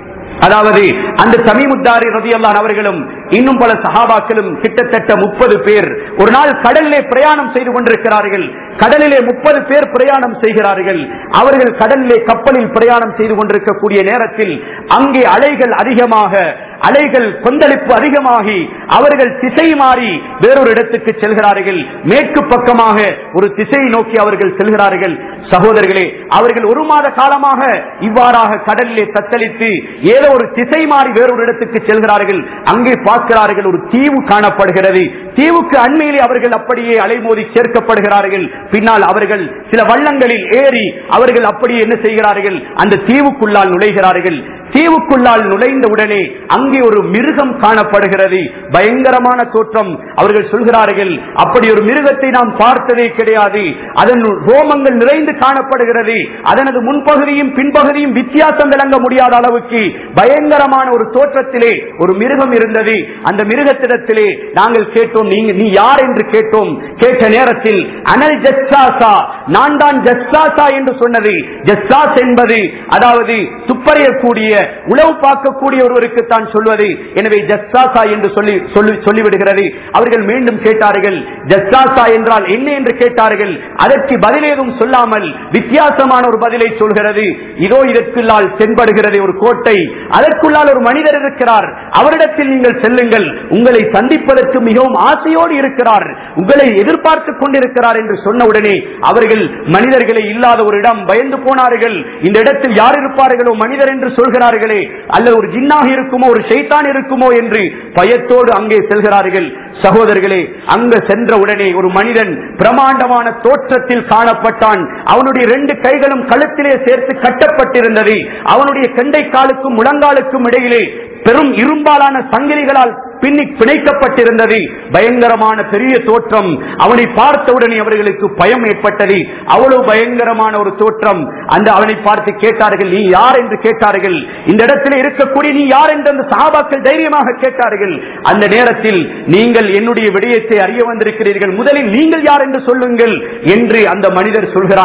அதாவது அந்த சமீமுத்தாரி ரதியல்லான் அவர்களும் இன்னும் பல சஹாபாக்களும் கிட்டத்தட்ட முப்பது பேர் ஒரு நாள் கடலிலே பிரயாணம் செய்து கொண்டிருக்கிறார்கள் கடலிலே முப்பது பேர் பிரயாணம் செய்கிறார்கள் அவர்கள் கடலிலே கப்பலில் பிரயாணம் செய்து கொண்டிருக்கக்கூடிய நேரத்தில் அங்கே அலைகள் அதிகமாக அலைகள் கொந்தளிப்பு அதிகமாகி அவர்கள் திசை மாறி வேறொரு இடத்துக்கு செல்கிறார்கள் மேற்கு பக்கமாக ஒரு திசையை நோக்கி அவர்கள் செல்கிறார்கள் சகோதரர்களே அவர்கள் ஒரு மாத காலமாக இவ்வாறாக கடலிலே தத்தளித்து ஏதோ ஒரு திசை மாறி வேறொரு இடத்துக்கு செல்கிறார்கள் அங்கே பார்க்கிறார்கள் ஒரு தீவு காணப்படுகிறது தீவுக்கு அண்மையிலே அவர்கள் அப்படியே அலைமோதி சேர்க்கப்படுகிறார்கள் பின்னால் அவர்கள் சில வள்ளங்களில் ஏறி அவர்கள் அப்படியே என்ன செய்கிறார்கள் அந்த தீவுக்குள்ளால் நுழைகிறார்கள் தீவுக்குள்ளால் நுழைந்த உடனே அங்கே ஒரு மிருகம் காணப்படுகிறது பயங்கரமான தோற்றம் அவர்கள் சொல்கிறார்கள் அப்படி ஒரு மிருகத்தை நாம் பார்த்ததே கிடையாது அதன் ரோமங்கள் நிறைந்து காணப்படுகிறது அதனது முன்பகுதியும் பின்பகுதியும் வித்தியாசம் விளங்க முடியாத அளவுக்கு பயங்கரமான ஒரு தோற்றத்திலே ஒரு மிருகம் இருந்தது அந்த மிருகத்திடத்திலே நாங்கள் கேட்டோம் நீங்க நீ யார் என்று கேட்டோம் கேட்ட நேரத்தில் அனல் ஜஸ்ஸாசா நான் தான் ஜஸ்ஸாசா என்று சொன்னது ஜஸ்ஸாஸ் என்பது அதாவது துப்பறியக்கூடிய உளவு பார்க்கக்கூடிய ஒருவருக்கு தான் சொல்வது எனவே ஜஸ்ஸாசா என்று சொல்லி சொல்லி சொல்லிவிடுகிறது அவர்கள் மீண்டும் கேட்டார்கள் ஜஸ்ஸாசா என்றால் என்ன என்று கேட்டார்கள் அதற்கு பதில் ஏதும் சொல்லாமல் வித்தியாசமான ஒரு பதிலை சொல்கிறது இதோ இதற்குள்ளால் தென்படுகிறது ஒரு கோட்டை அதற்குள்ளால் ஒரு மனிதர் இருக்கிறார் அவரிடத்தில் நீங்கள் செல்லுங்கள் உங்களை சந்திப்பதற்கு மிகவும் ஆசையோடு இருக்கிறார் உங்களை எதிர்பார்த்துக் கொண்டிருக்கிறார் என்று சொன்ன உடனே அவர்கள் மனிதர்களை இல்லாத ஒரு இடம் பயந்து போனார்கள் இந்த இடத்தில் யார் இருப்பார்களோ மனிதர் என்று சொல்கிறார்களே அல்லது ஒரு ஜின்னாக இருக்குமோ ஒரு ஷைத்தான் இருக்குமோ என்று பயத்தோடு அங்கே செல்கிறார்கள் சகோதரர்களே அங்க சென்ற உடனே ஒரு மனிதன் பிரமாண்டமான தோற்றத்தில் காணப்பட்டான் அவனுடைய ரெண்டு கைகளும் கழுத்திலே சேர்த்து கட்டப்பட்டிருந்தது அவனுடைய கெண்டை காலுக்கும் முழங்காலுக்கும் இடையிலே பெரும் இரும்பாலான சங்கிலிகளால் பின்னி பிணைக்கப்பட்டிருந்தது பயங்கரமான பெரிய தோற்றம் அவனை பார்த்தவுடனே அவர்களுக்கு பயம் ஏற்பட்டது அவ்வளவு பயங்கரமான ஒரு தோற்றம் அந்த அவனை பார்த்து கேட்டார்கள் நீ யார் என்று கேட்டார்கள் இந்த இடத்தில் இருக்கக்கூடிய நீ யார் என்று அந்த சகாபாக்கள் தைரியமாக கேட்டார்கள் அந்த நேரத்தில் நீங்கள் என்னுடைய விடயத்தை அறிய வந்திருக்கிறீர்கள் முதலில் நீங்கள் யார் என்று சொல்லுங்கள் என்று அந்த மனிதர் சொல்கிறான்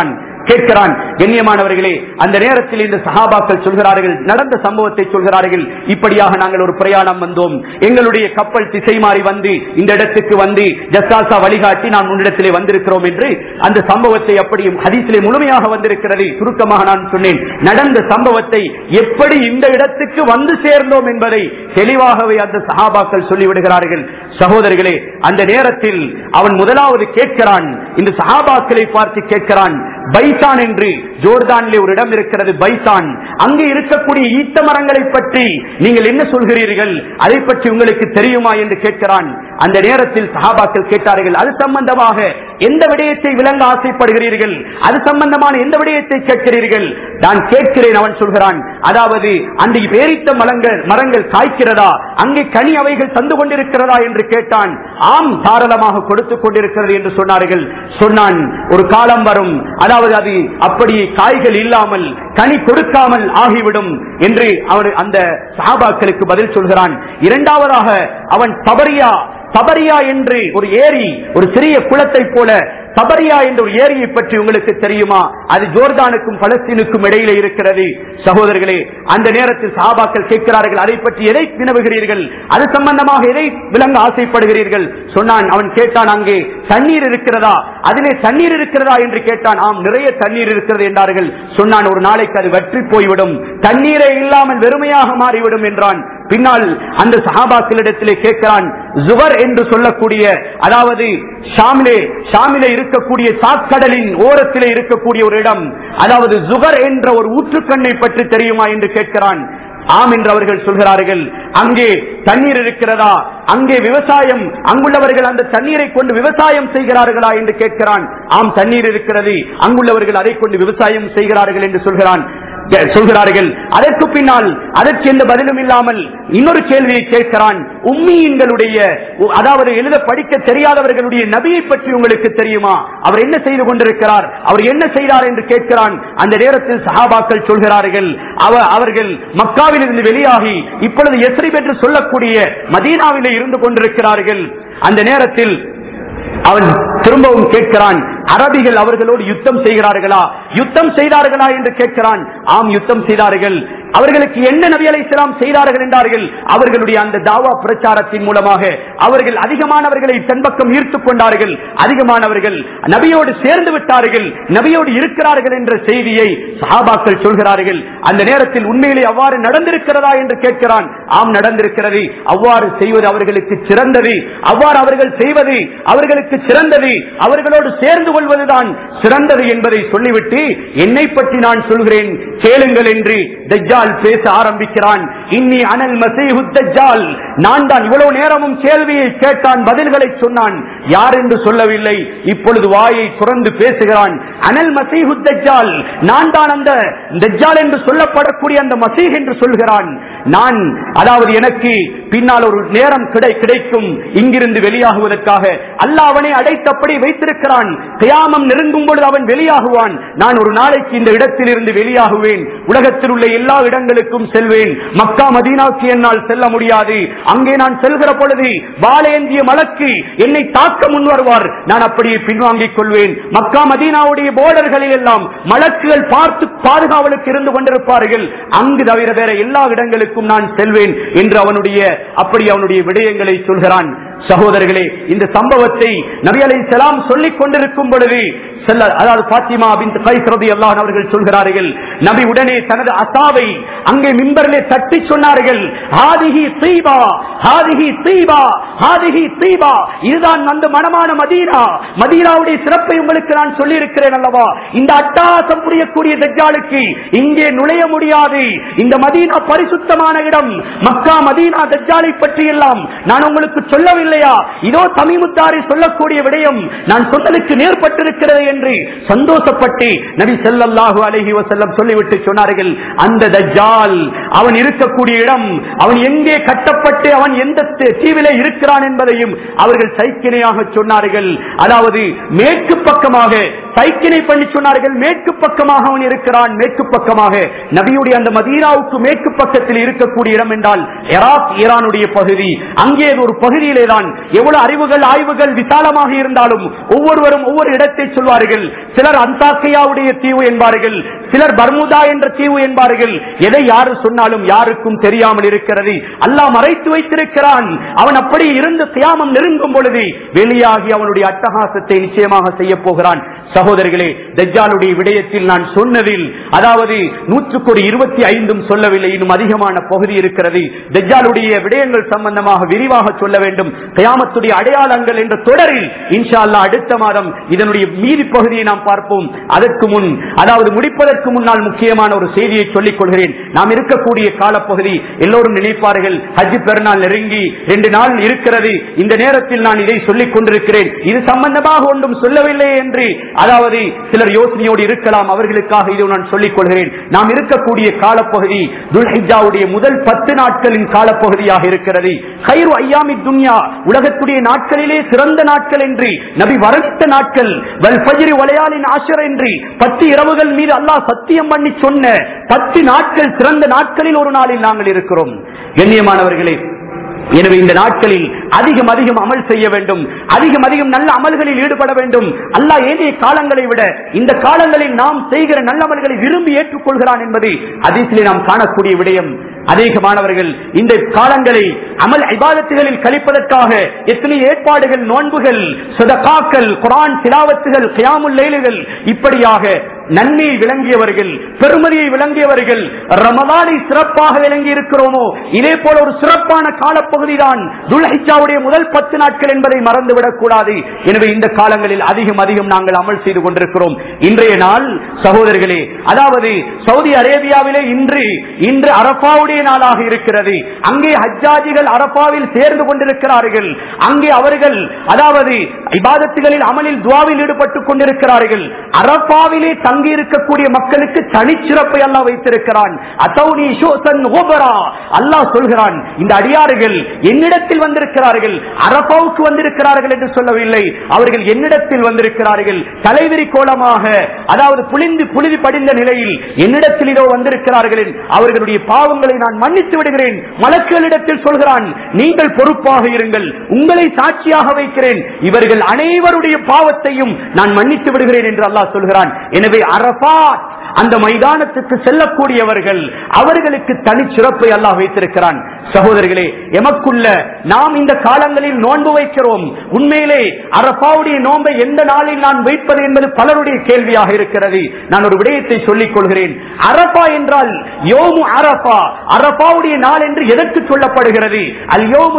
கேட்கிறான் கண்ணியமானவர்களே அந்த நேரத்தில் இந்த சஹாபாக்கள் சொல்கிறார்கள் நடந்த சம்பவத்தை சொல்கிறார்கள் இப்படியாக நாங்கள் ஒரு பிரயாணம் வந்தோம் எங்களுடைய கப்பல் திசை மாறி வந்து இந்த இடத்துக்கு வந்து ஜஸ்தாசா வழிகாட்டி நான் உன்னிடத்திலே வந்திருக்கிறோம் என்று அந்த சம்பவத்தை அப்படியும் ஹதீஸிலே முழுமையாக வந்திருக்கிறது சுருக்கமாக நான் சொன்னேன் நடந்த சம்பவத்தை எப்படி இந்த இடத்துக்கு வந்து சேர்ந்தோம் என்பதை தெளிவாகவே அந்த சஹாபாக்கள் சொல்லிவிடுகிறார்கள் சகோதரிகளே அந்த நேரத்தில் அவன் முதலாவது கேட்கிறான் இந்த சஹாபாக்களை பார்த்து கேட்கிறான் பைசான் என்று ஜோர்தானிலே ஒரு இடம் இருக்கிறது பைசான் அங்கே இருக்கக்கூடிய ஈத்த மரங்களை பற்றி நீங்கள் என்ன சொல்கிறீர்கள் அதை பற்றி உங்களுக்கு தெரியுமா என்று கேட்கிறான் அந்த நேரத்தில் சஹாபாக்கள் கேட்டார்கள் அது சம்பந்தமாக எந்த விடயத்தை விளங்க ஆசைப்படுகிறீர்கள் அது சம்பந்தமான எந்த விடயத்தை கேட்கிறீர்கள் நான் கேட்கிறேன் அவன் சொல்கிறான் அதாவது அந்த பேரித்த மரங்கள் மரங்கள் காய்க்கிறதா அங்கே கனி அவைகள் தந்து கொண்டிருக்கிறதா என்று கேட்டான் ஆம் தாராளமாக கொடுத்துக் கொண்டிருக்கிறது என்று சொன்னார்கள் சொன்னான் ஒரு காலம் வரும் அதாவது அது அப்படி காய்கள் இல்லாமல் கனி கொடுக்காமல் ஆகிவிடும் என்று அவர் அந்த சஹாபாக்களுக்கு பதில் சொல்கிறான் இரண்டாவதாக அவன் தபரியா தபரியா என்று ஒரு ஏரி ஒரு சிறிய குளத்தை போல தபரியா என்ற ஒரு ஏரியை பற்றி உங்களுக்கு தெரியுமா அது ஜோர்தானுக்கும் பலஸ்தீனுக்கும் இடையில இருக்கிறது சகோதரர்களே அந்த நேரத்தில் சஹாபாக்கள் கேட்கிறார்கள் அதை பற்றி எதை வினவுகிறீர்கள் அது சம்பந்தமாக எதை விளங்க ஆசைப்படுகிறீர்கள் சொன்னான் அவன் கேட்டான் அங்கே தண்ணீர் இருக்கிறதா அதிலே தண்ணீர் இருக்கிறதா என்று கேட்டான் ஆம் நிறைய தண்ணீர் இருக்கிறது என்றார்கள் சொன்னான் ஒரு நாளைக்கு அது வற்றி போய்விடும் தண்ணீரே இல்லாமல் வெறுமையாக மாறிவிடும் என்றான் பின்னால் அந்த சஹாபாக்களிடத்திலே கேட்கிறான் ஜுவர் என்று சொல்லக்கூடிய அதாவது ஷாமிலே ஷாமிலே இருக்கக்கூடிய சாக்கடலின் ஓரத்திலே இருக்கக்கூடிய ஒரு இடம் அதாவது ஜுகர் என்ற ஒரு ஊற்றுக்கண்ணை பற்றி தெரியுமா என்று கேட்கிறான் ஆம் என்று அவர்கள் சொல்கிறார்கள் அங்கே தண்ணீர் இருக்கிறதா அங்கே விவசாயம் அங்குள்ளவர்கள் அந்த தண்ணீரை கொண்டு விவசாயம் செய்கிறார்களா என்று கேட்கிறான் ஆம் தண்ணீர் இருக்கிறது அங்குள்ளவர்கள் அதை கொண்டு விவசாயம் செய்கிறார்கள் என்று சொல்கிறான் சொல்கிறார்கள் அதற்கு பின்னால் அதற்கு எந்த பதிலும் இல்லாமல் இன்னொரு கேள்வியை கேட்கிறான் உம்மியின்களுடைய அதாவது எழுத படிக்க தெரியாதவர்களுடைய நபியை பற்றி உங்களுக்கு தெரியுமா அவர் என்ன செய்து கொண்டிருக்கிறார் அவர் என்ன செய்தார் என்று கேட்கிறான் அந்த நேரத்தில் சஹாபாக்கள் சொல்கிறார்கள் அவ- அவர்கள் மக்காவில் இருந்து வெளியாகி இப்பொழுது எஸ்ரி என்று சொல்லக்கூடிய மதீனாவிலே இருந்து கொண்டிருக்கிறார்கள் அந்த நேரத்தில் அவன் திரும்பவும் கேட்கிறான் அரபிகள் அவர்களோடு யுத்தம் செய்கிறார்களா யுத்தம் செய்தார்களா என்று கேட்கிறான் ஆம் யுத்தம் செய்தார்கள் அவர்களுக்கு என்ன நபி அலைஹிஸ்ஸலாம் செய்தார்கள் என்றார்கள் அவர்களுடைய அந்த தாவா பிரச்சாரத்தின் மூலமாக அவர்கள் அதிகமானவர்களை தன்பக்கம் ஈர்த்துக் கொண்டார்கள் அதிகமானவர்கள் நபியோடு சேர்ந்து விட்டார்கள் நபியோடு இருக்கிறார்கள் என்ற செய்தியை சஹாபாக்கள் சொல்கிறார்கள் அந்த நேரத்தில் உண்மையிலே அவ்வாறு நடந்திருக்கிறதா என்று கேட்கிறான் ஆம் நடந்திருக்கிறது அவ்வாறு செய்வது அவர்களுக்கு சிறந்தது அவ்வாறு அவர்கள் செய்வது அவர்களுக்கு சிறந்தது அவர்களோடு சேர்ந்து கொள்வதுதான் சிறந்தது என்பதை சொல்லிவிட்டு என்னை பற்றி நான் சொல்கிறேன் கேளுங்கள் என்று தஜ்ஜால் பேச ஆரம்பிக்கிறான் இன்னி அனல் மசீஹு தஜ்ஜால் நான் தான் இவ்வளவு நேரமும் கேள்வியை கேட்டான் பதில்களை சொன்னான் யார் என்று சொல்லவில்லை இப்பொழுது வாயை துறந்து பேசுகிறான் அனல் மசீஹு தஜ்ஜால் நான் தான் அந்த தஜ்ஜால் என்று சொல்லப்படக்கூடிய அந்த மசீஹ் என்று சொல்கிறான் நான் அதாவது எனக்கு பின்னால் ஒரு நேரம் கிடை கிடைக்கும் இங்கிருந்து வெளியாகுவதற்காக அல்லாஹ் அவனை அடைத்தபடி வைத்திருக்கிறான் கியாமம் நெருங்கும் பொழுது அவன் வெளியாகுவான் நான் ஒரு நாளைக்கு இந்த இடத்தில் இருந்து வெளியாகுவேன் உலகத்தில் உள்ள எல்லா இடங்களுக்கும் செல்வேன் மக்கா மதீனாவுக்கு என்னால் செல்ல முடியாது அங்கே நான் செல்கிற பொழுது வாழேந்திய மலக்கு என்னை தாக்க முன் வருவார் நான் அப்படியே பின்வாங்கிக் கொள்வேன் மக்கா மதீனாவுடைய போர்டர்களில் எல்லாம் மலக்குகள் பார்த்து பாதுகாவலுக்கு இருந்து கொண்டிருப்பார்கள் அங்கு தவிர வேற எல்லா இடங்களுக்கும் நான் செல்வேன் என்று அவனுடைய அப்படி அவனுடைய விடயங்களை சொல்கிறான் சகோதரர்களே இந்த சம்பவத்தை நபி அலை செலாம் சொல்லிக் கொண்டிருக்கும் பொழுது செல்ல அதாவது பாத்திமா பின் கைஸ் ரலியல்லாஹு அவர்கள் சொல்கிறார்கள் நபி உடனே தனது அசாவை அங்கே மிம்பரிலே தட்டி சொன்னார்கள் ஹாதிஹி தீபா ஹாதிஹி தீபா ஹாதிஹி தீபா இதுதான் அந்த மனமான மதீனா மதீனாவுடைய சிறப்பை உங்களுக்கு நான் சொல்லி இருக்கிறேன் அல்லவா இந்த அட்டாசம் புரியக்கூடிய தஜ்ஜாலுக்கு இங்கே நுழைய முடியாது இந்த மதீனா பரிசுத்தமான இடம் மக்கா மதீனா தஜ்ஜாலை பற்றி எல்லாம் நான் உங்களுக்கு சொல்லவில்லையா இதோ தமிமுத்தாரி சொல்லக்கூடிய விடயம் நான் சொன்னதுக்கு நேர்பட்டிருக்கிறது என்று சந்தோஷப்பட்டு நபி ஸல்லல்லாஹு அலைஹி வஸல்லம் சொல்லிவிட்டு சொன்னார்கள் அந்த தஜ்ஜால் அவன் இருக்கக்கூடிய இடம் அவன் எங்கே கட்டப்பட்டு அவன் எந்த தீ- தீவிலே இருக்கிறான் என்பதையும் அவர்கள் சைக்கிணையாக சொன்னார்கள் அதாவது மேற்கு பக்கமாக சைக்கிணை பண்ணி சொன்னார்கள் மேற்கு பக்கமாக அவன் இருக்கிறான் மேற்கு பக்கமாக நபியுடைய அந்த மதீனாவுக்கு மேற்கு பக்கத்தில் இருக்கக்கூடிய இடம் என்றால் இராக் ஈரானுடைய பகுதி அங்கே ஒரு பகுதியிலே தான் எவ்வளவு அறிவுகள் ஆய்வுகள் விசாலமாக இருந்தாலும் ஒவ்வொருவரும் ஒவ்வொரு இடத்தை சொல்வார்கள் சிலர் அந்தாக்கையாவுடைய தீவு என்பார்கள் சிலர் பர்முதா என்ற தீவு என்பார்கள் எதை யாரு சொன்னாலும் யாருக்கும் தெரியாமல் இருக்கிறது அல்லாஹ் மறைத்து வைத்திருக்கிறான் அவன் அப்படி இருந்து தியாமம் நெருங்கும் பொழுது வெளியாகி அவனுடைய அட்டகாசத்தை நிச்சயமாக செய்ய போகிறான் சகோதரர்களே தஜ்ஜாலுடைய விடயத்தில் நான் சொன்னதில் அதாவது நூற்றுக்கு ஒரு இருபத்தி ஐந்தும் சொல்லவில்லை இன்னும் அதிகமான பகுதி இருக்கிறது தஜ்ஜாலுடைய விடயங்கள் சம்பந்தமாக விரிவாக சொல்ல வேண்டும் கயாமத்துடைய அடையாளங்கள் என்ற தொடரில் இன்ஷா அல்லாஹ் அடுத்த மாதம் இதனுடைய மீதி பகுதியை நாம் பார்ப்போம் அதற்கு முன் அதாவது முடிப்பதற்கு முன்னால் முக்கியமான ஒரு செய்தியை சொல்லிக் கொள்கிறேன் நாம் இருக்கக்கூடிய காலப்பகுதி எல்லோரும் நினைப்பார்கள் ஹஜ் பெருநாள் நெருங்கி ரெண்டு நாள் இருக்கிறது இந்த நேரத்தில் நான் இதை சொல்லிக் கொண்டிருக்கிறேன் இது சம்பந்தமாக ஒன்றும் சொல்லவில்லை என்று அதாவது சிலர் யோசனையோடு இருக்கலாம் அவர்களுக்காக இதை நான் சொல்லிக் கொள்கிறேன் நாம் இருக்கக்கூடிய காலப்பகுதி துல்ஹிஜாவுடைய முதல் பத்து நாட்களின் காலப்பகுதியாக இருக்கிறது கைரு ஐயாமி துன்யா உலகத்துடைய நாட்களிலே சிறந்த நாட்கள் என்று நபி வரவித்த நாட்கள் வல் ஃபஜ்ரி வளையாலின் ஆஷர் என்று பத்து இரவுகள் மீது அல்லாஹ் சத்தியம் பண்ணி சொன்ன பத்து நாட்கள் சிறந்த நாட்களில் ஒரு நாளில் நாங்கள் இருக்கிறோம் கண்ணியமானவர்களே எனவே இந்த நாட்களில் அதிகம் அதிகம் அமல் செய்ய வேண்டும் அதிகம் அதிகம் நல்ல அமல்களில் ஈடுபட வேண்டும் அல்லாஹ் ஏனைய காலங்களை விட இந்த காலங்களில் நாம் செய்கிற நல்ல அமல்களை விரும்பி ஏற்றுக்கொள்கிறான் என்பது அதிசிலே நாம் காணக்கூடிய விடயம் அநேக மாணவர்கள் இந்த காலங்களை அமல் ஐபாதத்துகளில் கழிப்பதற்காக எத்தனை ஏற்பாடுகள் நோன்புகள் சுதகாக்கள் குரான் சிலாவத்துகள் கியாமுல் லைலுகள் இப்படியாக நன்மையை விளங்கியவர்கள் பெருமதியை விளங்கியவர்கள் ரமதானை சிறப்பாக விளங்கி இருக்கிறோமோ இதே போல ஒரு சிறப்பான காலப்பகுதி தான் துல்ஹிஜாவுடைய முதல் பத்து நாட்கள் என்பதை மறந்துவிடக் கூடாது எனவே இந்த காலங்களில் அதிகம் அதிகம் நாங்கள் அமல் செய்து கொண்டிருக்கிறோம் இன்றைய நாள் சகோதரர்களே அதாவது சவுதி அரேபியாவிலே இன்று இன்று அரபாவுடைய நாளாக இருக்கிறது அங்கே ஹஜ்ஜாஜிகள் அரபாவில் சேர்ந்து கொண்டிருக்கிறார்கள் அங்கே அவர்கள் அதாவது இபாதத்துகளில் அமலில் துவாவில் ஈடுபட்டுக் கொண்டிருக்கிறார்கள் அரபாவிலே தங்கி இருக்கக்கூடிய மக்களுக்கு தனிச்சிறப்பை அல்லாஹ் வைத்திருக்கிறான் அத்தௌனி ஷோசன் ஓபரா அல்லாஹ் சொல்கிறான் இந்த அடியார்கள் என்னிடத்தில் வந்திருக்கிறார்கள் அரபாவுக்கு வந்திருக்கிறார்கள் என்று சொல்லவில்லை அவர்கள் என்னிடத்தில் வந்திருக்கிறார்கள் தலைவிரி கோலமாக அதாவது புளிந்து புழுதி படிந்த நிலையில் என்னிடத்தில் இதோ வந்திருக்கிறார்கள் அவர்களுடைய பாவங்களை நான் மன்னித்து விடுகிறேன் மலக்குகளிடத்தில் சொல்கிறான் நீங்கள் பொறுப்பாக இருங்கள் உங்களை சாட்சியாக வைக்கிறேன் இவர்கள் அனைவருடைய பாவத்தையும் நான் மன்னித்து விடுகிறேன் என்று அல்லாஹ் சொல்கிறான் எனவே அரபாத் அந்த மைதானத்துக்கு செல்லக்கூடியவர்கள் அவர்களுக்கு தனிச்சிறப்பை அல்லாஹ் வைத்திருக்கிறான் சகோதரர்களே எமக்குள்ள நாம் இந்த காலங்களில் நோன்பு வைக்கிறோம் உண்மையிலே அரபாவுடைய நோன்பை எந்த நாளில் நான் வைப்பது என்பது பலருடைய கேள்வியாக இருக்கிறது நான் ஒரு விடயத்தை சொல்லிக் கொள்கிறேன் அரபா என்றால் யோமு அரபா அரபாவுடைய நாள் என்று எதற்கு சொல்லப்படுகிறது அல் யோமு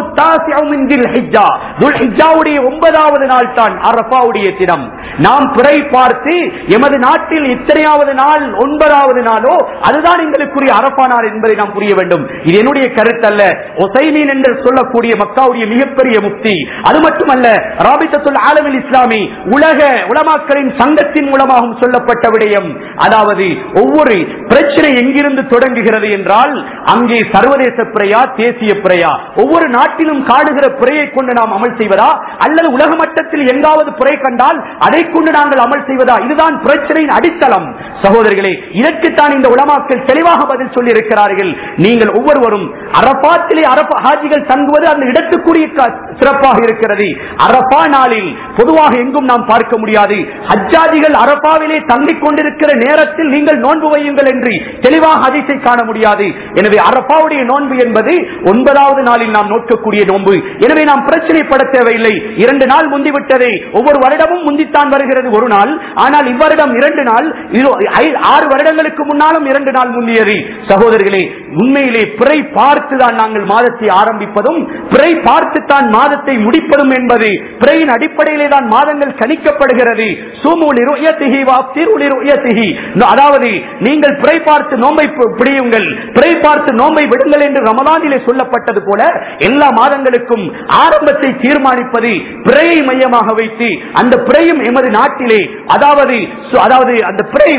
ஹிஜ்ஜாவுடைய ஒன்பதாவது நாள் தான் அரபாவுடைய தினம் நாம் பிறை பார்த்து எமது நாட்டில் இத்தனையாவது நாள் ஒன்பதாவது நாளோ அதுதான் எங்களுக்குரிய அரபா நாள் என்பதை நாம் புரிய வேண்டும் இது என்னுடைய கருத்தல்ல ஒசைமீன் என்று சொல்லக்கூடிய மக்காவுடைய மிகப்பெரிய முக்தி அது மட்டுமல்ல ராபித்தத்துல் ஆலமில் இஸ்லாமி உலக உலமாக்களின் சங்கத்தின் மூலமாகவும் சொல்லப்பட்ட விடயம் அதாவது ஒவ்வொரு பிரச்சனை எங்கிருந்து தொடங்குகிறது என்றால் அங்கே சர்வதேச பிறையா தேசிய பிறையா ஒவ்வொரு நாட்டிலும் காடுகிற பிறையை கொண்டு நாம் அமல் செய்வதா அல்லது உலக மட்டத்தில் எங்காவது பிறை கண்டால் அதை கொண்டு நாங்கள் அமல் செய்வதா இதுதான் பிரச்சனையின் அடித்தளம் சகோதரர்களே இதற்குத்தான் இந்த உலமாக்கள் தெளிவாக பதில் சொல்லி இருக்கிறார்கள் நீங்கள் ஒவ்வொருவரும் அரபாத்திலே அரபா ஹாஜிகள் தங்குவது அந்த இடத்துக்குரிய க- சிறப்பாக இருக்கிறது அரபா நாளில் பொதுவாக எங்கும் நாம் பார்க்க முடியாது ஹஜ்ஜாதிகள் அரபாவிலே தங்கிக் கொண்டிருக்கிற நேரத்தில் நீங்கள் நோன்பு வையுங்கள் என்று தெளிவாக அதிசை காண முடியாது எனவே அரபாவுடைய நோன்பு என்பது ஒன்பதாவது நாளில் நாம் நோக்கக்கூடிய நோன்பு எனவே நாம் பிரச்சனைப்பட தேவையில்லை இரண்டு நாள் முந்திவிட்டதே ஒவ்வொரு வருடமும் முந்தித்தான் வருகிறது ஒரு நாள் ஆனால் இவ்வருடம் இரண்டு நாள் இது ஐ- ஆறு வருடங்களுக்கு முன்னாலும் இரண்டு நாள் முந்தியது சகோதரர்களே உண்மையிலே பிறை பார்த்துதான் நாங்கள் மாதத்தை ஆரம்பிப்பதும் பிறை பார்த்துத்தான் மாதத்தை முடிப்பதும் என்பது பிறையின் அடிப்படையிலே தான் மாதங்கள் கணிக்கப்படுகிறது சூமூலி ருயத்திஹி வாப்திருலி ருயத்திஹி அதாவது நீங்கள் பிறை பார்த்து நோன்பை பி- பிடியுங்கள் பிறை பார்த்து நோன்பை விடுங்கள் என்று ரமலானிலே சொல்லப்பட்டது போல எல்லா மாதங்களுக்கும் ஆரம்பத்தை தீர்மானிப்பது பிறையை மையமாக வைத்து அந்த பிறையும் எமது நாட்டிலே அதாவது சு- அதாவது அந்த பிறை உதிக்கக்கூடிய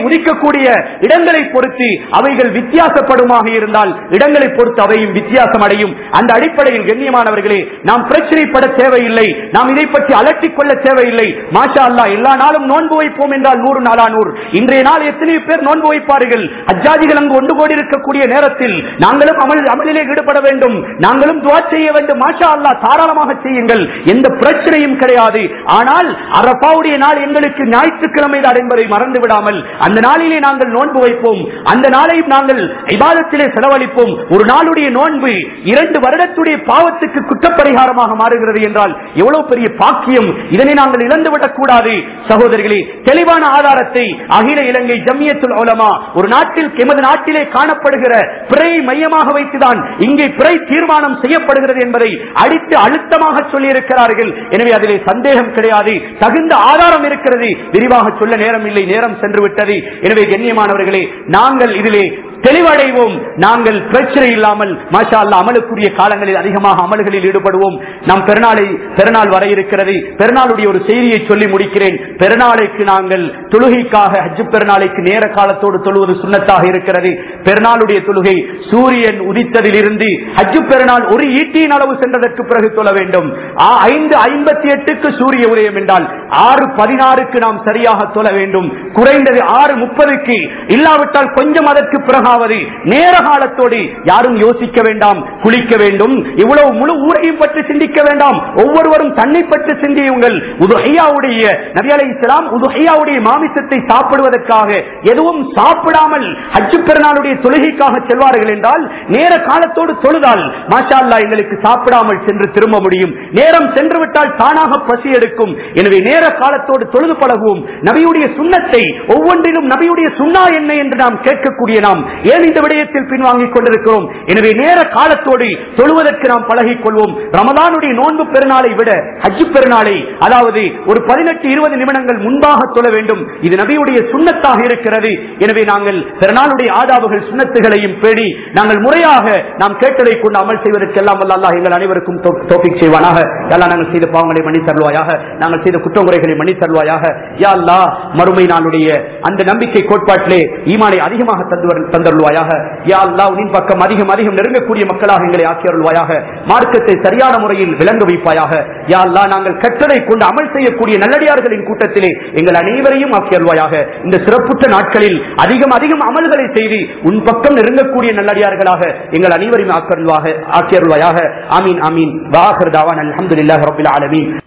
இருக்கக்கூடிய இடங்களை பொறுத்து அவைகள் வித்தியாசப்படுமாக இருந்தால் இடங்களை பொறுத்து அவையும் வித்தியாசம் அடையும் அந்த அடிப்படையில் கண்ணியமானவர்களே நாம் பிரச்சனைப்பட தேவையில்லை நாம் இதை பற்றி அலட்டிக் கொள்ள தேவையில்லை மாஷா அல்லா எல்லா நாளும் நோன்பு வைப்போம் என்றால் நூறு நாளா நூறு இன்றைய நாள் எத்தனை பேர் நோன்பு வைப்பார்கள் அஜாதிகள் அங்கு ஒன்று கோடி இருக்கக்கூடிய நேரத்தில் நாங்களும் அமல் அமலிலே ஈடுபட வேண்டும் நாங்களும் துவா செய்ய வேண்டும் மாஷா அல்லா தாராளமாக செய்யுங்கள் எந்த பிரச்சனையும் கிடையாது ஆனால் அரபாவுடைய நாள் எங்களுக்கு ஞாயிற்றுக்கிழமை தான் என்பதை மறந்து விடாமல் அந்த நாளிலே நாங்கள் நோன்பு வைப்போம் அந்த நாளையும் நாங்கள் இபாதத்திலே செலவழிப்போம் ஒரு நாளுடைய நோன்பு இரண்டு வருடத்துடைய பாவத்துக்கு குற்றப்பரிகாரமாக மாறுகிறது என்றால் எவ்வளவு பெரிய பாக்கியம் இதனை நாங்கள் இழந்துவிடக் கூடாது சகோதரிகளே தெளிவான ஆதாரத்தை அகில இலங்கை ஜம்மியத்துல் உலமா ஒரு நாட்டில் எமது நாட்டிலே காணப்படுகிற பிறை மையமாக வைத்துதான் இங்கே பிறை தீர்மானம் செய்யப்படுகிறது என்பதை அடித்து அழுத்தமாக சொல்லியிருக்கிறார்கள் எனவே அதிலே சந்தேகம் கிடையாது தகுந்த ஆதாரம் இருக்கிறது விரிவாக சொல்ல நேரம் இல்லை நேரம் சென்று விட்டது எனவே கண்ணியமானவர்களே நாங்கள் இதிலே தெளிவடைவோம் நாங்கள் பிரச்சனை இல்லாமல் மாஷா அல்லா அமலுக்குரிய காலங்களில் அதிகமாக அமல்களில் ஈடுபடுவோம் நாம் பெருநாளை பெருநாள் வர இருக்கிறது பெருநாளுடைய ஒரு செய்தியை சொல்லி முடிக்கிறேன் பெருநாளைக்கு நாங்கள் தொழுகைக்காக ஹஜ்ஜு பெருநாளைக்கு நேர காலத்தோடு தொழுவது சுண்ணத்தாக இருக்கிறது பெருநாளுடைய தொழுகை சூரியன் உதித்ததில் இருந்து ஹஜ்ஜு பெருநாள் ஒரு ஈட்டியின் அளவு சென்றதற்கு பிறகு தொழ வேண்டும் ஆ, ஐந்து ஐம்பத்தி எட்டுக்கு சூரிய உதயம் என்றால் ஆறு பதினாறுக்கு நாம் சரியாக தொழ வேண்டும் குறைந்தது ஆறு முப்பதுக்கு இல்லாவிட்டால் கொஞ்சம் அதற்கு பிறகாவது நேர காலத்தோடு யாரும் யோசிக்க வேண்டாம் குளிக்க வேண்டும் இவ்வளவு முழு ஊரையும் பற்றி சிந்திக்க வேண்டாம் ஒவ்வொருவரும் தன்னை பற்றி சிந்தியுங்கள் உதுஹையாவுடைய நபி அலை இஸ்லாம் உதுஹையாவுடைய மாமிசத்தை சாப்பிடுவதற்காக எதுவும் சாப்பிடாமல் ஹஜ்ஜு பெருநாளுடைய தொழுகைக்காக செல்வார்கள் என்றால் நேர காலத்தோடு தொழுதால் மாஷா அல்லாஹ் எங்களுக்கு சாப்பிடாமல் சென்று திரும்ப முடியும் நேரம் சென்று விட்டால் தானாக பசி எடுக்கும் எனவே நேர காலத்தோடு தொழுது பழகுவோம் நபியுடைய சுண்ணத்தை ஒவ்வொன்றிலும் நபியுடைய சுண்ணா என்ன என்று நாம் கேட்கக்கூடிய நாம் ஏன் இந்த விடயத்தில் பின்வாங்கிக் கொண்டிருக்கிறோம் எனவே நேர காலத்தோடு தொழுவதற்கு நாம் பழகிக் கொள்வோம் ரமதானுடைய நோன்பு பெருநாளை விட ஹஜ்ஜு பெருநாளை அதாவது ஒரு பதினெட்டு இருபது நிமிடங்கள் முன்பாக தொழ வேண்டும் இது நபியுடைய சுண்ணத்தாக இருக்கிறது எனவே நாங்கள் பெருநாளுடைய ஆதாபுகள் சுண்ணத்துகளையும் பேடி நாங்கள் முறையாக நாம் கேட்டதை கொண்டு அமல் செய்வதற்கெல்லாம் வல்ல அல்லாஹ் எங்கள் அனைவருக்கும் தோ- தௌஃபீக் செய்வானாக எல்லாம் நாங்கள் செய்த பாவங்களை மன்னி தருவாயாக நாங்கள் செய்த குற்றமுறைகளை மன்னி தருவாயாக யா அல்லாஹ் மறுமை நாளுடைய அந்த நம்பிக்கை கோட்பாட்டிலே ஈமானை அதிகமாக தந்து தந்தருள்வாயாக யா அல்லாஹ் உன் பக்கம் அதிகம் அதிகம் நெருங்கக்கூடிய மக்களாக எங்களை ஆக்கி அருள்வாயாக மார்க்கத்தை சரியான முறையில் விளங்க வைப்பாயாக யா அல்லாஹ் நாங்கள் கற்றதை கொண்டு அமல் செய்யக்கூடிய நல்லடியார்களின் கூட்டத்திலே எங்கள் அனைவரையும் ஆக்கி அருள்வாயாக இந்த சிறப்புற்ற நாட்களில் அதிகம் அதிகம் அமல்களை செய்து உன் பக்கம் நெருங்கக்கூடிய நல்லடியார்களாக எங்கள் அனைவரையும் ஆக்கருள்வாக ஆக்கி அருள்வாயாக ஆமீன் ஆமீன் வாஹர் தாவான் அல்ஹம்துலில்லாஹி ரப்பில் ஆலமீன்